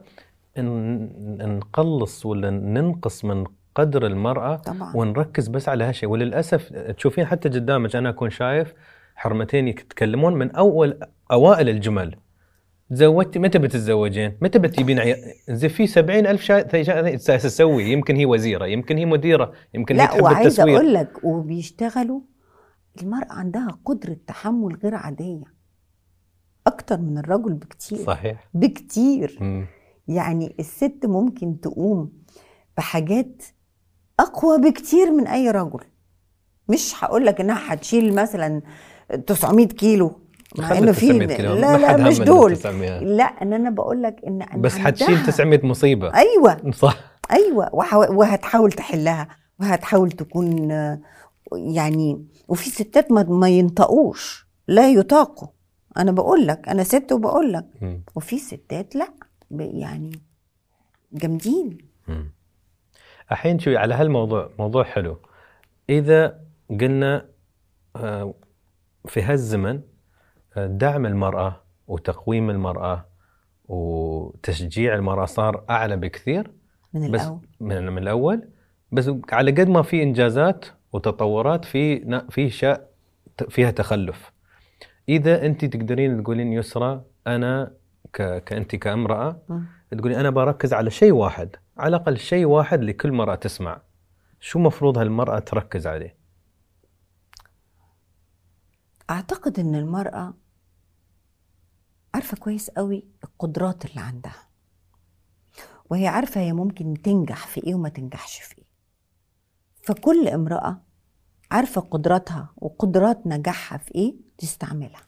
ن- نقلص ولا ننقص من قدر المراه طبعا ونركز بس على هالشيء وللاسف تشوفين حتى قدامك انا اكون شايف حرمتين يتكلمون من اول اوائل الجمل تزوجتي متى بتتزوجين؟ متى بتجيبين عيال؟ زين في سبعين ألف شا... شا... تسوي يمكن هي وزيرة يمكن هي مديرة يمكن هي لا تحب وعايزة التسويق أقول لك وبيشتغلوا المرأة عندها قدرة تحمل غير عادية أكتر من الرجل بكتير صحيح بكتير مم. يعني الست ممكن تقوم بحاجات أقوى بكتير من أي رجل مش هقول لك إنها هتشيل مثلا 900 كيلو مع خلي إنه في 900 كيلو. ما لا حد لا هم مش ال دول 900. لا ان انا بقول لك ان أنا بس حتشيل عندها- 900 مصيبة ايوه صح ايوه وح- وهتحاول تحلها وهتحاول تكون آه، يعني وفي ستات ما, ما ينطقوش لا يطاقوا انا بقول لك انا ست وبقول لك مم. وفي ستات لا ب- يعني جامدين مم. الحين شوي على هالموضوع موضوع حلو اذا قلنا آه، في هالزمن آه، دعم المراه وتقويم المراه وتشجيع المراه صار اعلى بكثير من بس الاول من, من الاول بس على قد ما في انجازات وتطورات في نا- في اشياء ت- فيها تخلف اذا انت تقدرين تقولين يسرى انا ك... كانت كامراه مم. تقولي انا بركز على شيء واحد على الاقل شيء واحد لكل مراه تسمع شو مفروض هالمراه تركز عليه اعتقد ان المراه عارفه كويس قوي القدرات اللي عندها وهي عارفه هي ممكن تنجح في ايه وما تنجحش في ايه فكل امراه عارفه قدراتها وقدرات نجاحها في ايه تستعملها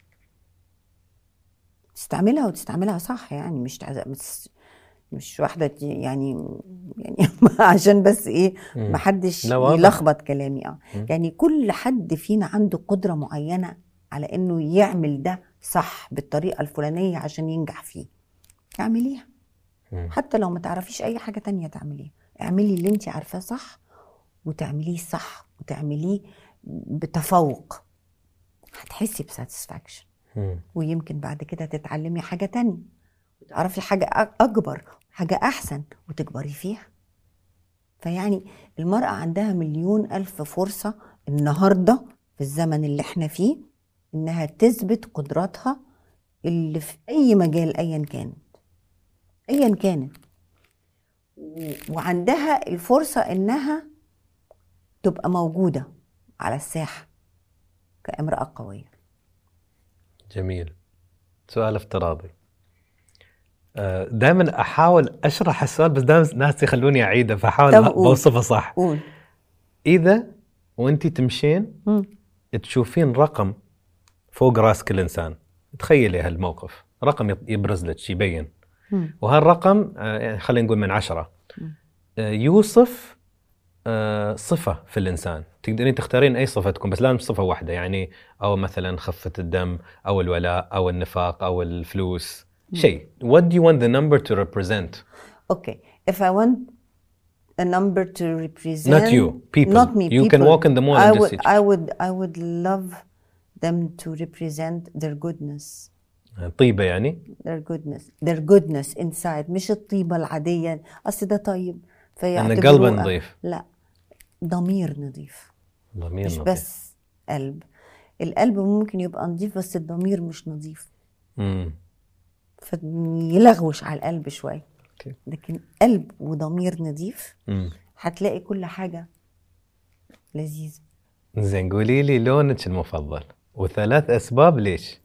تستعملها وتستعملها صح يعني مش تعز- مش مش واحده ت- يعني يعني عشان بس ايه مم. ما حدش لا واضح. يلخبط كلامي اه مم. يعني كل حد فينا عنده قدره معينه على انه يعمل ده صح بالطريقه الفلانيه عشان ينجح فيه اعمليها مم. حتى لو ما تعرفيش اي حاجه تانية تعمليها اعملي اللي انت عارفاه صح وتعمليه صح وتعمليه بتفوق هتحسي بساتسفاكشن مم. ويمكن بعد كده تتعلمي حاجه تانية وتعرفي حاجه أ- اكبر حاجه احسن وتكبري فيها فيعني المراه عندها مليون الف فرصه النهارده في الزمن اللي احنا فيه انها تثبت قدراتها اللي في اي مجال ايا كانت ايا كانت و- وعندها الفرصه انها تبقى موجوده على الساحه كامراه قويه جميل سؤال افتراضي دائما احاول اشرح السؤال بس دائما ناس يخلوني اعيده فاحاول طب قول. اوصفه صح قول اذا وانت تمشين مم. تشوفين رقم فوق راس كل انسان تخيلي هالموقف رقم يط- يبرز لك يبين مم. وهالرقم آه، يعني خلينا نقول من عشرة مم. آه، يوصف آه، صفه في الانسان تقدرين تختارين اي صفه تكون بس لازم صفه واحده يعني او مثلا خفه الدم او الولاء او النفاق او الفلوس شيء what do you want the number to represent Okay. If I want a number to represent Not you, people. Not me. You can people. walk in the mall I and just would, see- I would I would love them to represent their goodness. طيبه يعني Their goodness. Their goodness inside مش الطيبة العادية أصل ده طيب ان فيعتبروه- قلبه نظيف لا ضمير نظيف ضمير مش نظيف. بس قلب القلب ممكن يبقى نظيف بس الضمير مش نظيف مم. فيلغوش على القلب شوية أوكي. لكن قلب وضمير نظيف مم. هتلاقي كل حاجة لذيذة زين قولي لي لونك المفضل وثلاث اسباب ليش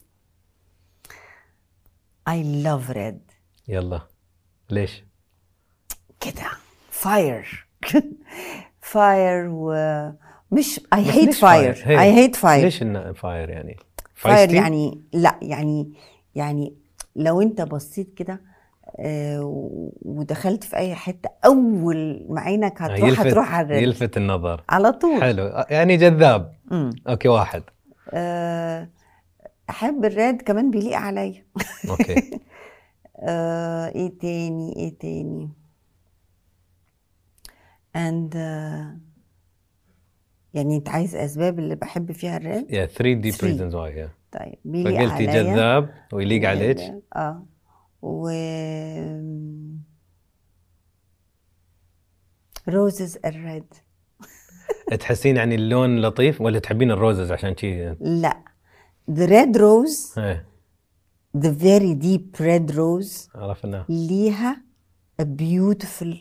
I love red يلا ليش كده فاير فاير ومش I بس hate ليش fire هي. I hate fire ليش إنه فاير يعني فاير Feisty؟ يعني لا يعني يعني لو انت بصيت كده آه، ودخلت في اي حته اول ما عينك آه، هتروح يلفت هتروح على الريد يلفت النظر على طول حلو آه، يعني جذاب مم. اوكي واحد آه، احب الريد كمان بيليق عليا اوكي آه، ايه تاني ايه تاني and آه، يعني انت عايز اسباب اللي بحب فيها الريد يا 3 دي Three. ريزنز واي طيب بيليق فقلتي عليا جذاب ويليق عليك اه و روزز الريد تحسين يعني اللون لطيف ولا تحبين الروزز عشان شي لا the red rose ايه the very deep red rose عرفنا ليها a beautiful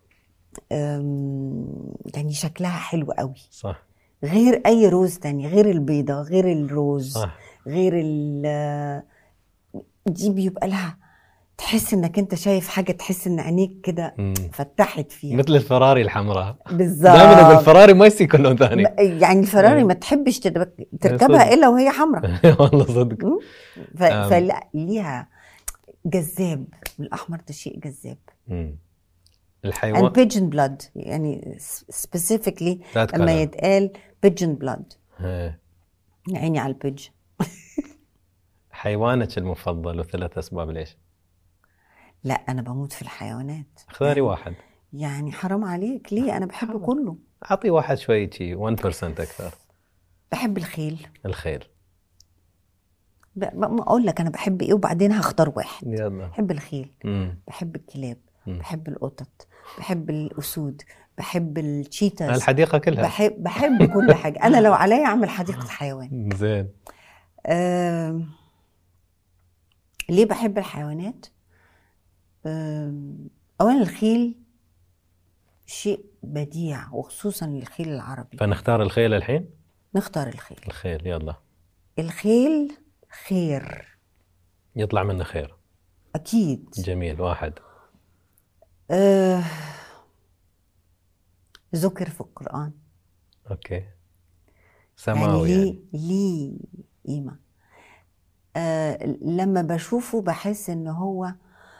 أم، يعني شكلها حلو قوي صح غير اي روز تاني غير البيضة غير الروز صح غير ال دي بيبقى لها تحس انك انت شايف حاجة تحس ان عينيك كده مم. فتحت فيها مثل الفراري الحمراء بالظبط دائما اقول الفراري ما يصير يكون لون ثاني يعني الفراري إيه. ما تحبش تركب- تركبها صدق. الا وهي حمراء والله صدق ف... آم. فلا ليها جذاب الاحمر ده شيء جذاب مم. and الحيوان pigeon blood يعني specifically That لما color. يتقال pigeon blood إيه. عيني على البيج حيوانك المفضل وثلاث اسباب ليش؟ لا انا بموت في الحيوانات اختاري يعني- واحد يعني حرام عليك ليه انا بحب كله اعطي واحد شوي شي 1% اكثر بحب الخيل الخيل ب... ب- اقول لك انا بحب ايه وبعدين هختار واحد يلا بحب الخيل امم بحب الكلاب مم. بحب القطط بحب الاسود بحب التشيتاز الحديقه كلها بحب بحب كل حاجه انا لو عليا اعمل حديقه حيوان زين أم... ليه بحب الحيوانات أم... اولا الخيل شيء بديع وخصوصا الخيل العربي فنختار الخيل الحين نختار الخيل الخيل يلا الخيل خير يطلع منه خير اكيد جميل واحد أه... ذكر في القران اوكي سماوي يعني يعني, ليه ليه قيمة آه لما بشوفه بحس ان هو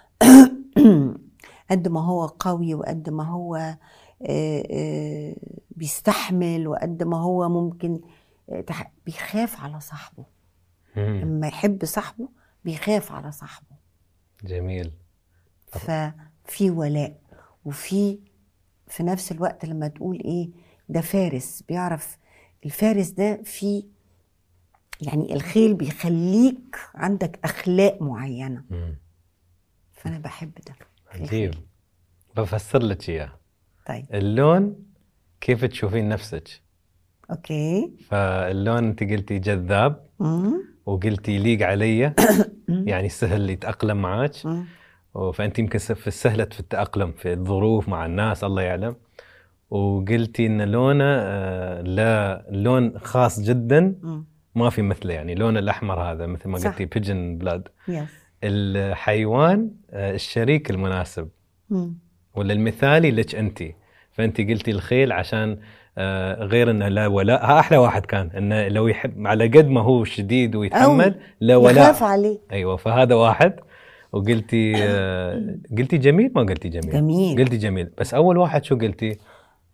قد ما هو قوي وقد ما هو آه آه بيستحمل وقد ما هو ممكن آه تح- بيخاف على صاحبه مم. لما يحب صاحبه بيخاف على صاحبه جميل ففي ولاء وفي في نفس الوقت لما تقول ايه ده فارس بيعرف الفارس ده في يعني الخيل بيخليك عندك اخلاق معينه مم. فانا بحب ده في عجيب الخيل. بفسر لك اياه طيب اللون كيف تشوفين نفسك اوكي فاللون انت قلتي جذاب مم. وقلتي يليق علي يعني سهل يتاقلم معك مم. فانت يمكن في السهله في التاقلم في الظروف مع الناس الله يعلم وقلتي ان لونه آه، لا لون خاص جدا مم. ما في مثله يعني لون الاحمر هذا مثل ما صح. قلتي بيجن بلاد يس الحيوان آه، الشريك المناسب مم. ولا المثالي لك انت فانت قلتي الخيل عشان آه، غير انه لا ولاء ها احلى واحد كان انه لو يحب على قد ما هو شديد ويتحمل لا يخاف ولاء عليه ايوه فهذا واحد وقلتي آه، قلتي جميل ما قلتي جميل جميل قلتي جميل بس اول واحد شو قلتي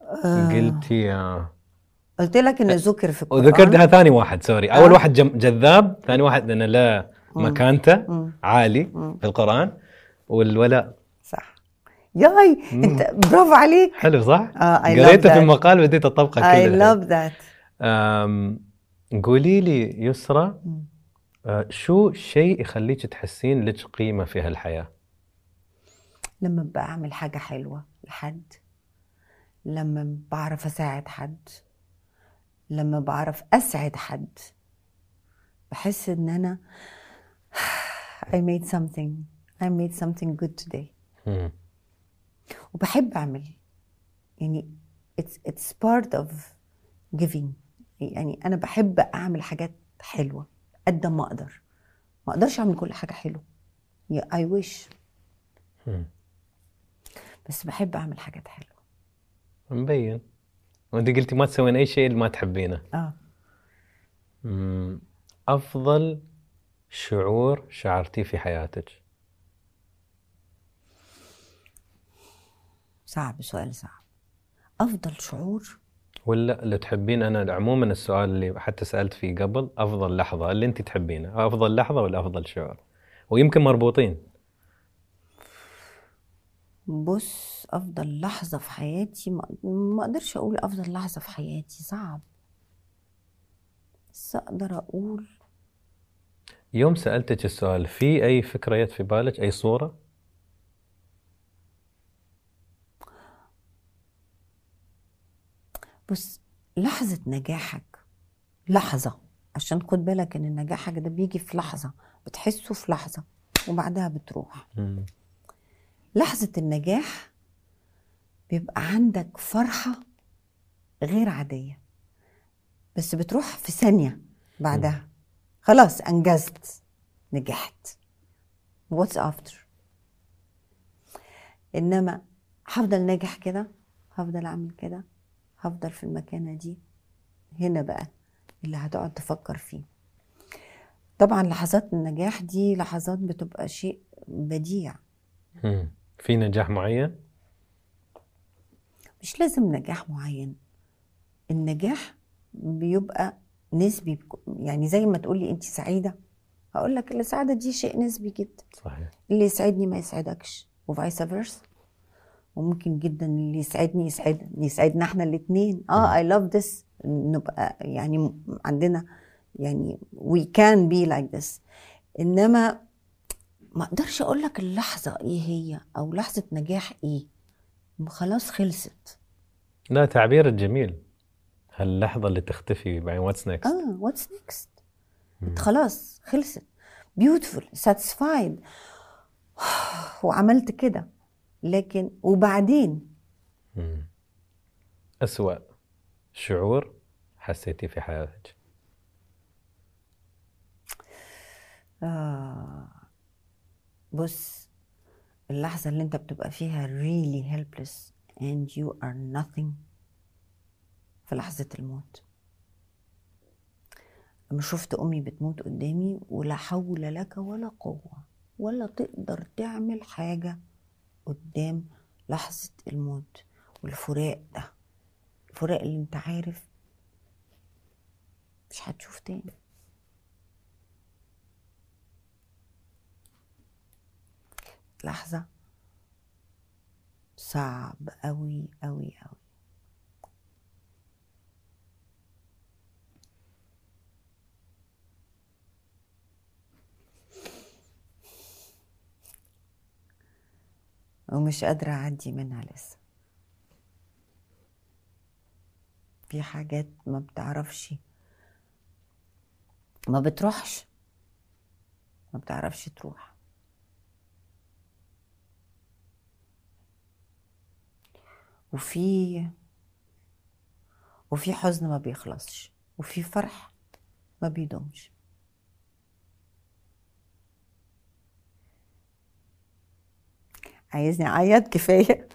قلتي آه. قلت لك انه ذكر في القران وذكرتها ثاني واحد سوري آه. اول واحد جم- جذاب ثاني واحد انه لا مم. مكانته مم. عالي مم. في القران والولاء صح ياي مم. انت برافو عليك حلو صح؟ اه I love قريته في that. المقال بديت اطبقه I كله love that أم، قولي لي يسرى مم. أه، شو شيء يخليك تحسين لك قيمه في هالحياه؟ لما بعمل حاجة حلوة لحد لما بعرف أساعد حد لما بعرف أسعد حد بحس إن أنا I made something I made something good today مم. وبحب أعمل يعني it's, it's part of giving يعني أنا بحب أعمل حاجات حلوة قد ما أقدر ما أقدرش أعمل كل حاجة حلوة يا I wish مم. بس بحب أعمل حاجات حلوة مبين وانت قلتي ما تسوين اي شيء اللي ما تحبينه آه مم. افضل شعور شعرتيه في حياتك صعب سؤال صعب أفضل شعور ولا اللي تحبين انا عموما السؤال اللي حتى سالت فيه قبل افضل لحظه اللي انت تحبينه افضل لحظه ولا افضل شعور ويمكن مربوطين بص أفضل لحظة في حياتي ما ما أقدرش أقول أفضل لحظة في حياتي صعب بس أقدر أقول يوم سالتك السؤال في اي فكره جت في بالك اي صوره بص لحظة نجاحك لحظة عشان خد بالك إن نجاحك ده بيجي في لحظة بتحسه في لحظة وبعدها بتروح مم. لحظة النجاح بيبقى عندك فرحة غير عادية بس بتروح في ثانية بعدها خلاص أنجزت نجحت what's after إنما هفضل ناجح كده هفضل أعمل كده هفضل في المكانة دي هنا بقى اللي هتقعد تفكر فيه طبعا لحظات النجاح دي لحظات بتبقى شيء بديع مم. في نجاح معين مش لازم نجاح معين النجاح بيبقى نسبي بك- يعني زي ما تقولي انت سعيده هقول لك السعاده دي شيء نسبي جدا صحيح اللي يسعدني ما يسعدكش وفايس فيرسا وممكن جدا اللي يسعدني يسعد يسعدنا احنا الاثنين اه اي لاف ذس نبقى يعني م- عندنا يعني وي كان بي لايك ذس انما ما اقدرش اقول لك اللحظه ايه هي او لحظه نجاح ايه خلاص خلصت لا تعبيرك جميل هاللحظه اللي تختفي بعدين واتس نيكست اه واتس نيكست خلاص خلصت بيوتفول ساتسفايد وعملت كده لكن وبعدين أسوأ شعور حسيتي في حياتك آه بص اللحظة اللي انت بتبقى فيها really helpless and you are nothing في لحظة الموت لما شفت أمي بتموت قدامي ولا حول لك ولا قوة ولا تقدر تعمل حاجة قدام لحظة الموت والفراق ده الفراق اللي انت عارف مش هتشوف تاني لحظة صعب أوي أوي أوي ومش قادرة أعدي منها لسه في حاجات ما بتعرفش ما بتروحش ما بتعرفش تروح وفي وفي حزن ما بيخلصش وفي فرح ما بيدومش عايزني اعيط كفايه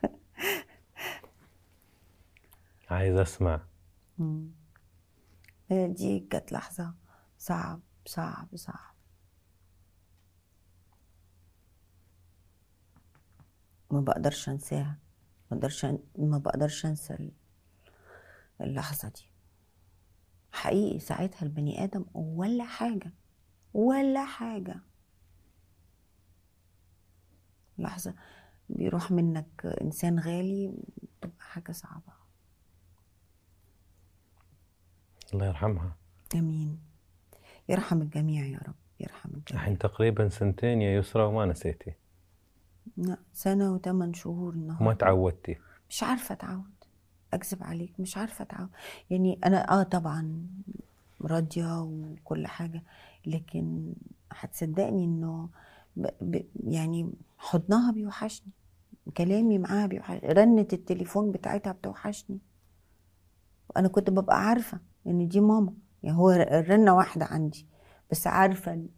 عايز أسمع مم. هي دي كانت لحظه صعب صعب صعب ما بقدرش انساها ما اقدرش أن- ما بقدرش انسى ال- اللحظه دي حقيقي ساعتها البني ادم ولا حاجه ولا حاجه لحظه بيروح منك انسان غالي بتبقى حاجه صعبه الله يرحمها امين يرحم الجميع يا رب يرحم الجميع الحين تقريبا سنتين يا يسرى وما نسيتي لا سنه وثمان شهور وما النهارده تعودتي مش عارفه اتعود اكذب عليك مش عارفه اتعود يعني انا اه طبعا راضيه وكل حاجه لكن هتصدقني انه ب... ب... يعني حضنها بيوحشني كلامي معاها بيوحشني رنة التليفون بتاعتها بتوحشني انا كنت ببقى عارفه ان دي ماما يعني هو الرنه واحده عندي بس عارفه إن-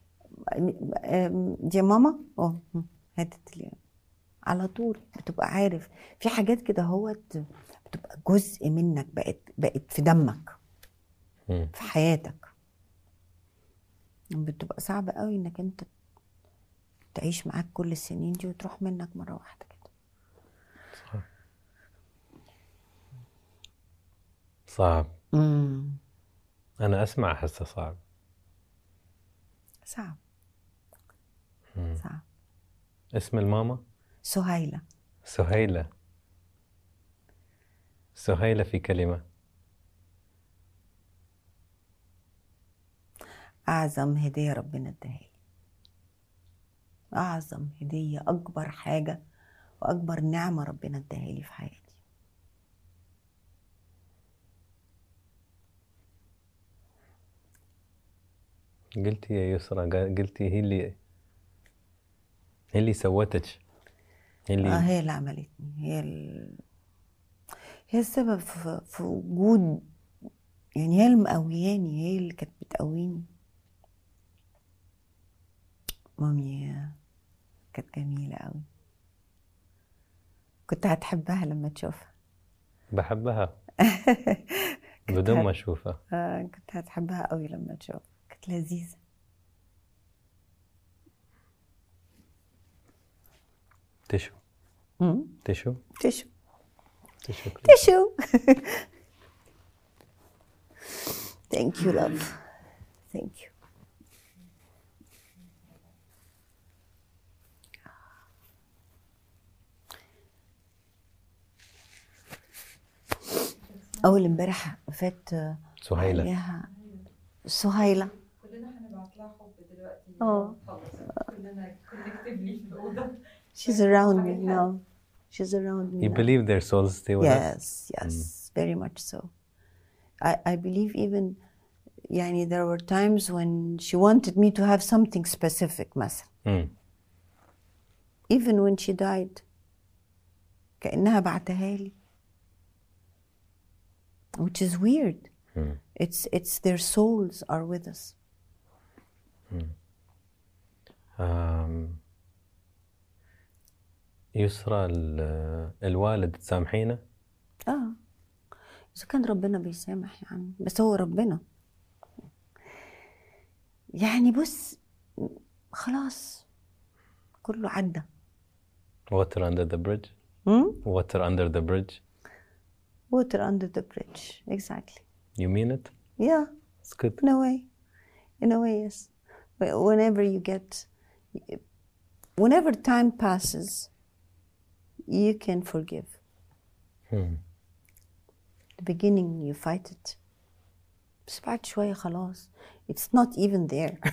دي ماما اه هات التليفون على طول بتبقى عارف في حاجات كده هو بتبقى جزء منك بقت بقت في دمك مم. في حياتك بتبقى صعب قوي انك انت تعيش معاك كل السنين دي وتروح منك مره واحده كده صعب امم انا اسمع احسه صعب صعب مم. صعب اسم الماما سهيله سهيلة سهيلة في كلمة اعظم هديه ربنا اداها لي اعظم هديه اكبر حاجه واكبر نعمه ربنا اداها لي في حياتي قلتي يا يسرى قا- قلتي هي اللي هي اللي سوتك هي اه اللي هي اللي عملتني هي ال... هي السبب في, في وجود يعني هي اللي مقوياني هي اللي كانت بتقويني مامي كانت جميلة قوي كنت هتحبها لما تشوفها بحبها كنت بدون هت- ما اشوفها آه كنت هتحبها قوي لما تشوفها كانت لذيذة تشو مم. تشو تشو تشو تشو Thank you love Thank you أول امبارح فات سهيلة عليها سهيلة كلنا هنبعت لها حب دلوقتي اه. خلاص كلنا كولكتيفلي في الأوضة She's around me now She's around me You now. believe their souls stay with us? Yes, yes, very much so. I, I believe even يعني there were times when she wanted me to have something specific مثلا مم. even when she died كأنها بعتها لي which is weird مم. it's it's their souls are with us آم، يسرى ال- الوالد تسامحينه اه اذا كان ربنا بيسامح يعني بس هو ربنا يعني بص خلاص كله عدى water under the bridge hmm? water under the bridge water under the bridge exactly you mean it yeah it's good in a way in a way yes whenever you get whenever time passes you can forgive مم. the beginning you fight it بس بعد شوية خلاص it's not even there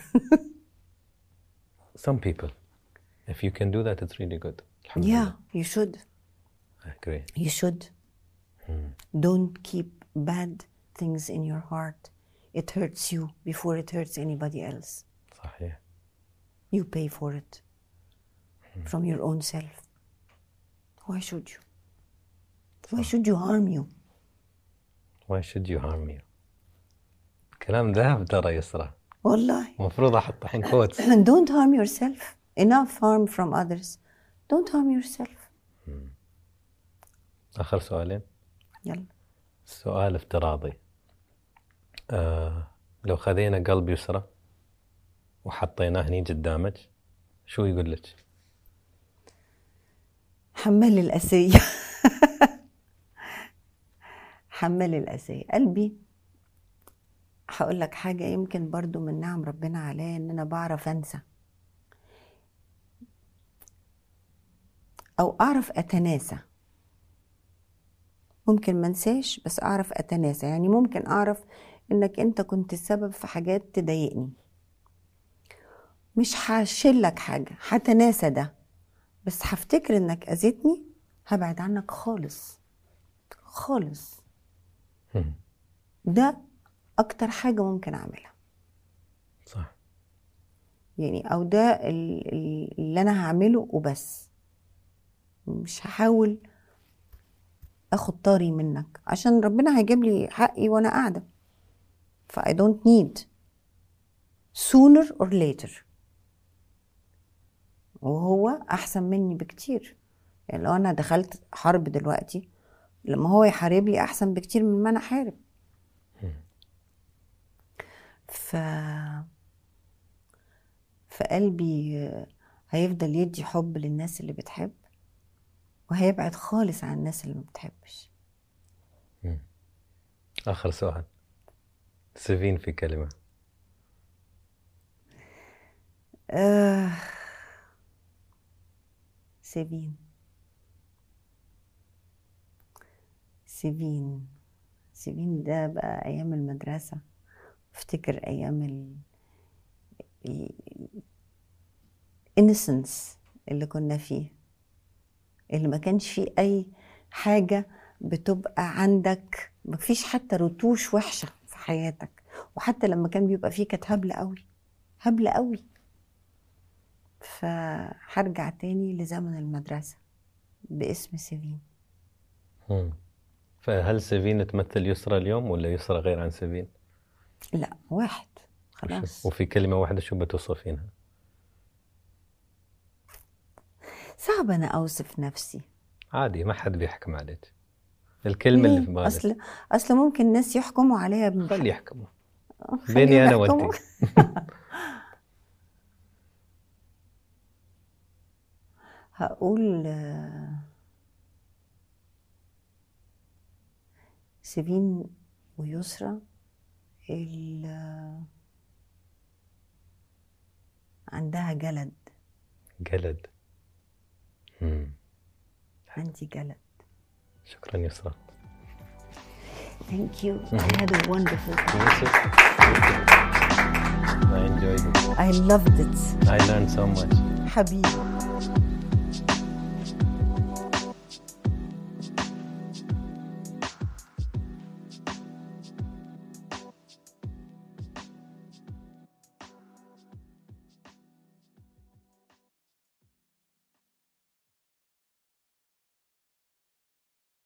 some people if you can do that it's really good الحمد yeah لله. you should I agree you should don't keep bad things in your heart it hurts you before it hurts anybody else صحيح you pay for it from your own self why should you why should you harm you why should you harm me كلام ذهب ترى يسرى والله المفروض احط الحين كوتس don't harm yourself enough harm from others don't harm yourself اخر سؤالين يلا سؤال افتراضي آه لو خذينا قلب يسرى وحطيناه هني قدامك شو يقول لك؟ حمل الأسية حمال الأسية قلبي هقول لك حاجة يمكن برضو من نعم ربنا عليا إن أنا بعرف أنسى أو أعرف أتناسى ممكن ما انساش بس أعرف أتناسى يعني ممكن أعرف إنك أنت كنت السبب في حاجات تضايقني مش هشيلك حاجة هتناسى ده بس هفتكر إنك أذيتني هبعد عنك خالص خالص مم. ده اكتر حاجه ممكن اعملها صح يعني او ده ال- ال- اللي انا هعمله وبس مش هحاول اخد طاري منك عشان ربنا هيجيب لي حقي وانا قاعده ف I don't need sooner or later وهو احسن مني بكتير يعني لو انا دخلت حرب دلوقتي لما هو يحارب لي احسن بكتير من ما انا احارب ف فقلبي هيفضل يدي حب للناس اللي بتحب وهيبعد خالص عن الناس اللي ما بتحبش آخر سؤال سيفين في كلمة آه... سيفين سيفين سيفين ده بقى أيام المدرسة افتكر أيام ال ال innocence اللي كنا فيه اللي ما كانش فيه أي حاجة بتبقى عندك مفيش حتى رتوش وحشة في حياتك وحتى لما كان بيبقى فيه كانت هبلة قوي هبلة قوي فهرجع تاني لزمن المدرسة باسم سيفين مم. فهل سيفين تمثل يسرى اليوم ولا يسرى غير عن سيفين؟ لا واحد خلاص وفي كلمة واحدة شو بتوصفينها؟ صعب أنا أوصف نفسي عادي ما حد بيحكم عليك الكلمة اللي في ليه؟ بالك أصل أصل ممكن الناس يحكموا عليا بم- خلي يحكموا خليهم بيني أنا يحكموا. وأنت هقول آه، سيفين ويسرى ال- آه، عندها جلد جلد مم. عندي جلد شكرا يسرى Thank you. I had a wonderful time. يوسف I enjoyed it I loved it. I learned so much حبيبي